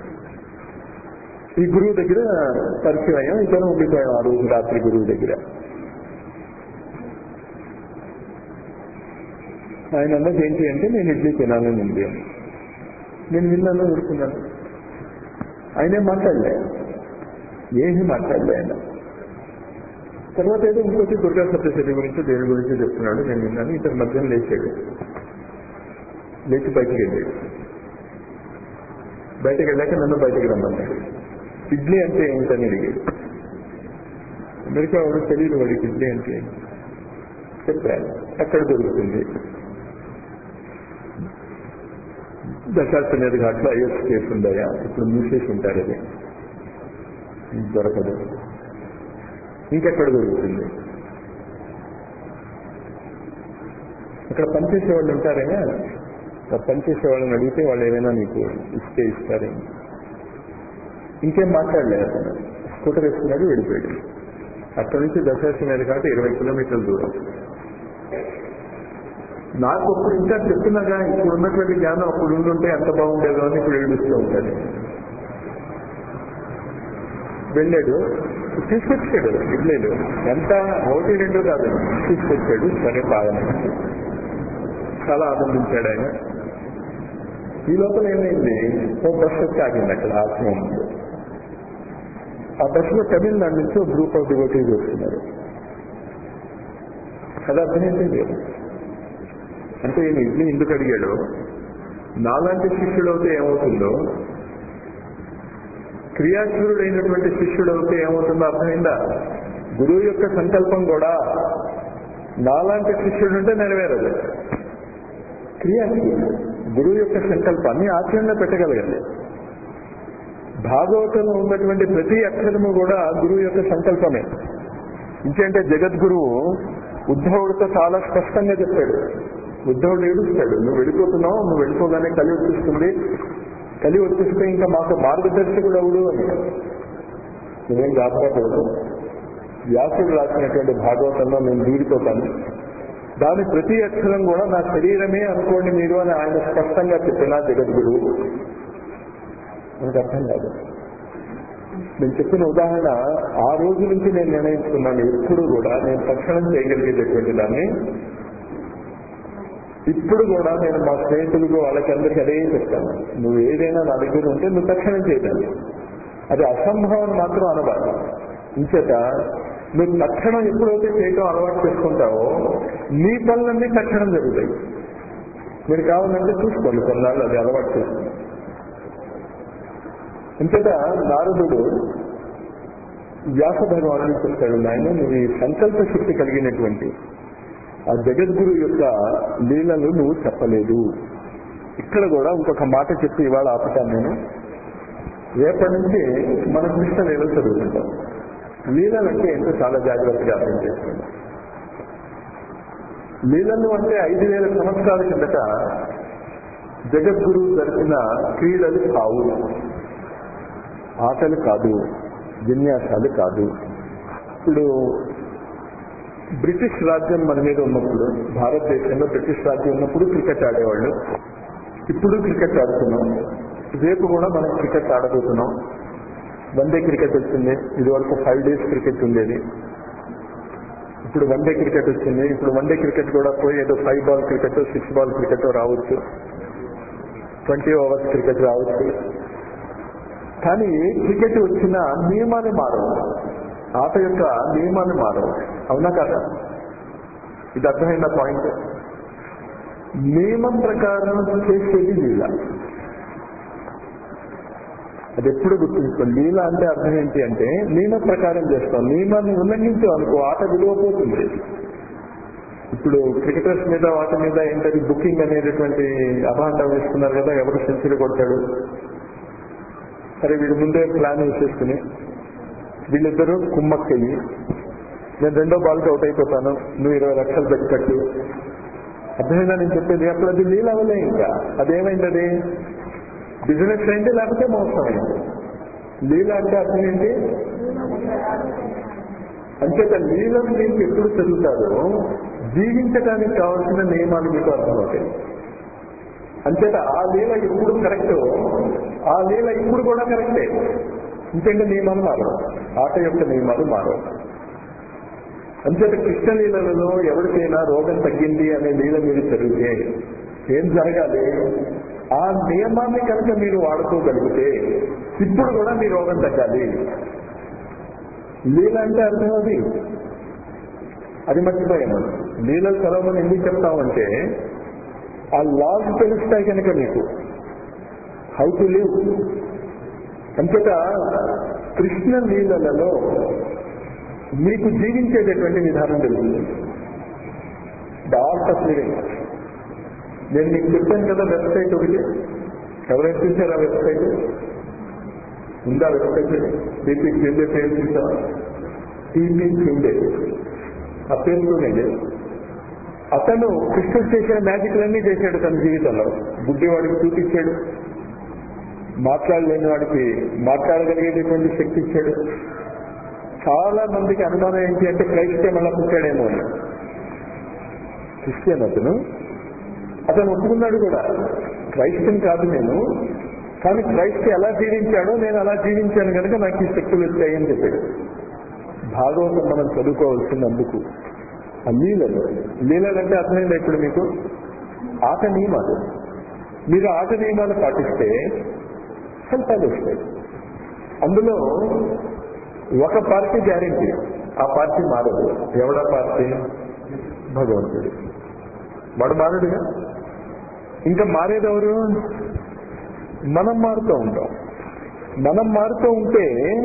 Speaker 1: ఈ గురువు దగ్గర పరిచయం అయ్యాం ఇతను ఉండిపోయాం ఆ రోజు రాత్రి గురువు దగ్గర ఆయన అన్నది ఏంటి అంటే నేను ఇడ్లీ తినాలని ఉంది అని నేను విన్నాను ఊరుకున్నాను ఆయనే మాట్లాడలే ఏమీ మాట్లాడలే ఆయన తర్వాత ఏదో ఇంకోటి దుర్గా సత్యశతి గురించి దేని గురించి చెప్తున్నాడు నేను విన్నాను ఇతని మధ్యన లేచాడు లేచి బయటికి వెళ్ళాడు బయటకు వెళ్ళాక నన్ను బయటకు రమ్మన్నాడు ఇడ్లీ అంటే ఏమిటని అడిగాడు అమెరికా వాడు తెలియదు వాడికి ఇడ్లీ అంటే చెప్పాను ఎక్కడ దొరుకుతుంది దశాశ్వమేధ ఘాట్లో ఐఎస్ కేసు ఉందయా ఇప్పుడు మూసేసి ఉంటారు అది దొరకదు ఇంకెక్కడ దొరుకుతుంది అక్కడ పనిచేసే వాళ్ళు ఉంటారేనా పనిచేసే వాళ్ళని అడిగితే వాళ్ళు ఏమైనా నీకు ఇస్తే ఇస్తారేమో ఇంకేం మాట్లాడలేదు అతను స్కూటర్ వేసుకున్నాడు వెళ్ళిపోయాడు అక్కడి నుంచి దశాశ్వమేధ ఘాట్ ఇరవై కిలోమీటర్ల దూరం నాకు అప్పుడు ఇంకా చెప్తున్నాగా ఇప్పుడు ఉన్నటువంటి జ్ఞానం అప్పుడు ఉండుంటే ఎంత బాగుండేదో అని ఇప్పుడు ఏడుస్తూ ఉంటాను వెళ్ళాడు తీసుకొచ్చాడు ఇడ్లీలు ఎంత ఒకటి రెండు కాదు తీసుకొచ్చాడు సరే బాగా చాలా ఆనందించాడు ఆయన ఈ లోపల ఏమైంది ఓ బస్సు వచ్చి ఆగింది అక్కడ ఆశ్రమం ముందు ఆ బస్సులో తమిళనాడు నుంచి ఒక గ్రూప్ ఆఫ్ డివోటీస్ వస్తున్నారు అది అర్థమైతే లేదు అంటే ఈయన ఇడ్లీ ఎందుకు అడిగాడు నాలాంటి శిష్యుడు అయితే ఏమవుతుందో క్రియాశీలుడైనటువంటి శిష్యుడు అయితే ఏమవుతుందో అర్థమైందా గురువు యొక్క సంకల్పం కూడా నాలాంటి శిష్యుడు ఉంటే నెరవేరదు క్రియాశీలుడు గురువు యొక్క సంకల్పాన్ని ఆచరణలో పెట్టగలగాలి భాగవతంలో ఉన్నటువంటి ప్రతి అక్షరము కూడా గురువు యొక్క సంకల్పమే ఇంకేంటే జగద్గురువు ఉద్ధవుడితో చాలా స్పష్టంగా చెప్పాడు ఉద్ధవుడు ఏడుస్తాడు నువ్వు వెళ్ళిపోతున్నావు నువ్వు వెళ్ళిపోగానే కలి వచ్చేస్తుంది కలి వచ్చేస్తే ఇంకా మాకు మార్గదర్శకుడు అవుడు అని నువ్వేం కాపాడకూడదు వ్యాసుడు రాసినటువంటి భాగవతంలో నేను దూరిపోతాను దాని ప్రతి అక్షరం కూడా నా శరీరమే అనుకోండి మీరు అని ఆయన స్పష్టంగా చెప్పిన జగద్గురువు మనకు అర్థం కాదు నేను చెప్పిన ఉదాహరణ ఆ రోజు నుంచి నేను నిర్ణయించుకున్నాను ఎప్పుడు కూడా నేను తక్షణం చేయగలిగేటటువంటి దాన్ని ఇప్పుడు కూడా నేను మా స్నేహితులకు వాళ్ళకి అందరికీ అదే చెప్తాను నువ్వు ఏదైనా నా దగ్గర ఉంటే నువ్వు తక్షణం చేయదాన్ని అది అసంభవం మాత్రం అనబాదు ఇంచేత నువ్వు తక్షణం ఎప్పుడైతే చేయటం అలవాటు చేసుకుంటావో నీ పనులన్నీ తక్షణం జరుగుతాయి మీరు కావాలంటే చూసుకోండి కొన్నాళ్ళు అది అలవాటు చేసుకుంటాం ఇంతట నారదుడు వ్యాస భగవాను చెప్తాడు నాయన నువ్వు ఈ సంకల్ప శక్తి కలిగినటువంటి ఆ జగద్గురు యొక్క లీలలు నువ్వు చెప్పలేదు ఇక్కడ కూడా ఇంకొక మాట చెప్పి ఇవాళ ఆపుతాను నేను రేపటి నుంచి మన కృష్ణ లీలలు చదువుకుంటాం లీలలు అంటే ఎంతో చాలా జాగ్రత్తగా అర్థం చేసుకుంటాం లీలలు అంటే ఐదు వేల సంవత్సరాల కిందట జగద్గురు జరిపిన క్రీడలు కావు ఆటలు కాదు విన్యాసాలు కాదు ఇప్పుడు బ్రిటిష్ రాజ్యం మన మీద ఉన్నప్పుడు భారతదేశంలో బ్రిటిష్ రాజ్యం ఉన్నప్పుడు క్రికెట్ ఆడేవాళ్ళు ఇప్పుడు క్రికెట్ ఆడుతున్నాం రేపు కూడా మనం క్రికెట్ ఆడబోతున్నాం వన్డే క్రికెట్ వచ్చింది ఇది వరకు ఫైవ్ డేస్ క్రికెట్ ఉండేది ఇప్పుడు వన్డే క్రికెట్ వచ్చింది ఇప్పుడు వన్డే క్రికెట్ కూడా పోయి ఏదో five ball cricket six ball cricket రావచ్చు ట్వంటీ ఓవర్స్ క్రికెట్ రావచ్చు కానీ ఏ క్రికెట్ వచ్చినా నియమాలు మారవు ఆట యొక్క నియమాలు మారవు అవునా కదా ఇది అర్థమైన పాయింట్ నియమం ప్రకారం చేసేది లీల అది ఎప్పుడు గుర్తుంచుకోండి లీల అంటే అర్థం ఏంటి అంటే నియమ ప్రకారం చేస్తాం నియమాన్ని ఉల్లంఘించాం అనుకో ఆట విలువ పోతుంది ఇప్పుడు క్రికెటర్స్ మీద వాటి మీద ఏంటది బుకింగ్ అనేటటువంటి అభాండం వేస్తున్నారు కదా ఎవరు సెంచరీ కొడతాడు సరే వీడి ముందే ప్లాన్ వేసేసుకుని వీళ్ళిద్దరూ కుమ్మక్కయ్యి నేను రెండో బాల్కి అవుట్ అయిపోతాను నువ్వు ఇరవై లక్షలు పెట్టుకట్టు అర్థమైందా నేను చెప్పేది అప్పుడు అది లీల్ అవ్వలే ఇంకా అదేమైంది అది బిజినెస్ అయింది లేకపోతే మోసం అయింది లీల అంటే అర్థం ఏంటి అంచేత లీలను మీకు ఎప్పుడు చదువుతారో జీవించడానికి కావాల్సిన నియమాలు మీకు అర్థమవుతాయి అంచేత ఆ లీల ఎప్పుడు కరెక్ట్ ఆ లీల ఇప్పుడు కూడా కరెక్టే ఇంకేంటి నియమాలు మారవు ఆట యొక్క నియమాలు మారవు అంచేత కృష్ణ లీలలలో ఎవరికైనా రోగం తగ్గింది అనే లీల మీరు చదివితే ఏం జరగాలి ఆ నియమాన్ని కనుక మీరు వాడుకోగలిగితే ఇప్పుడు కూడా మీ రోగం తగ్గాలి లీల అంటే అర్థం అది అది మర్చిపోయాము లీలలు చదవమని ఎందుకు చెప్తామంటే ఆ లాస్ తెలుస్తాయి కనుక మీకు హౌ టు లివ్ అంతటా కృష్ణ లీలలలో మీకు జీవించేటటువంటి విధానం తెలుస్తుంది ద ఆర్ట్ ఆఫ్ లివింగ్ నేను మీకు చెప్పాను కదా వెబ్సైట్ ఒకటి ఎవరైనా చూసారా వెబ్సైట్ ఉందా వెబ్సైట్ టీపీ కిందే పేరు చూసావా టీపీ కిందే ఆ పేరులోనే అతను కృష్ణుడు చేసిన మ్యాజిక్లన్నీ చేశాడు తన జీవితంలో బుడ్డివాడికి చూపించాడు మాట్లాడలేని వాడికి మాట్లాడగలిగేటటువంటి శక్తి ఇచ్చాడు చాలా మందికి అనుమానం ఏంటి అంటే క్రైస్తే మళ్ళా పుట్టాడేమో అని క్రిస్టియన్ అతను అతను ఒప్పుకున్నాడు కూడా క్రైస్తన్ కాదు నేను కానీ క్రైస్త ఎలా జీవించాడో నేను అలా జీవించాను కనుక నాకు ఈ శక్తులు వచ్చాయని చెప్పాడు భాగవతం మనం చదువుకోవాల్సినందుకు ఆ లీలలు లీలలు అంటే అర్థమైందా ఇప్పుడు మీకు ఆట నియమాలు మీరు ఆట నియమాలు పాటిస్తే ఫలితాలు వస్తాయి అందులో ఒక పార్టీ గ్యారెంటీ ఆ పార్టీ మారదు ఎవడ పార్టీ భగవంతుడు వాడు మారడుగా ఇంకా మారేదెవరు మనం మారుతూ ఉంటాం మనం మారుతూ ఉంటే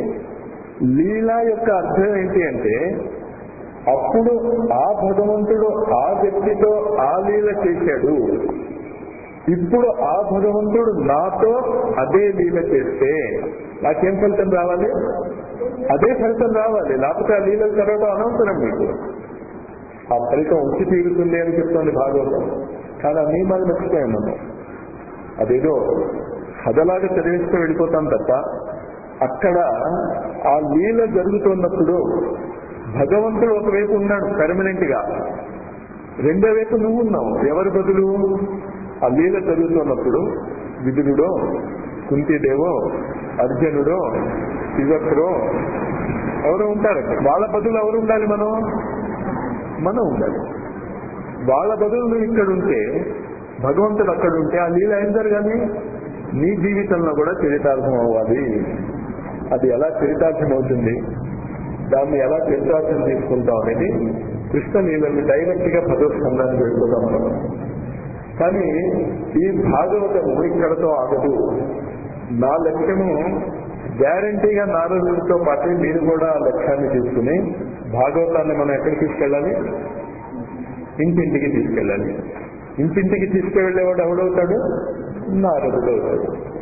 Speaker 1: లీలా యొక్క అర్థం ఏంటి అంటే అప్పుడు ఆ భగవంతుడు ఆ వ్యక్తితో ఆ లీల చేశాడు ఇప్పుడు ఆ భగవంతుడు నాతో అదే లీల చేస్తే నాకేం ఫలితం రావాలి అదే ఫలితం రావాలి లేకపోతే ఆ లీలలు చదవడం అనవసరం మీకు ఆ ఫలితం వచ్చి తీరుతుంది అని చెప్తోంది భాగవతం కానీ ఆ నియమాలు మర్చిపోయాం మనం అదేదో కథలాగా చదివిస్తూ వెళ్ళిపోతాం తప్ప అక్కడ ఆ లీల జరుగుతున్నప్పుడు భగవంతుడు ఒకవైపు ఉన్నాడు పర్మనెంట్ గా రెండో వైపు నువ్వు ఉన్నావు ఎవరి బదులు ఆ లీల జరుగుతున్నప్పుడు విదురుడో కుంతిదేవో అర్జునుడో శివక్రో ఎవరు ఉంటారు వాళ్ళ బదులు ఎవరు ఉండాలి మనం మనం ఉండాలి వాళ్ళ బదులు నువ్వు ఇక్కడ ఉంటే భగవంతుడు అక్కడ ఉంటే ఆ లీల ఏం జరగాలి నీ జీవితంలో కూడా చరితార్థం అవ్వాలి అది ఎలా చరితార్థం అవుతుంది దాన్ని ఎలా చరితార్థం తీసుకుంటాం అనేది కృష్ణ లీలని డైరెక్ట్ గా పదో స్కందానికి వెళ్ళిపోతాం మనం కానీ ఈ భాగవతం ఇక్కడతో ఆగదు నా లక్ష్యము గ్యారంటీగా నారదుడితో పాటు మీరు కూడా ఆ లక్ష్యాన్ని తీసుకుని భాగవతాన్ని మనం ఎక్కడికి తీసుకెళ్ళాలి ఇంటింటికి తీసుకెళ్ళాలి ఇంటింటికి తీసుకువెళ్ళేవాడు ఎవడవుతాడు నారదుడు అవుతాడు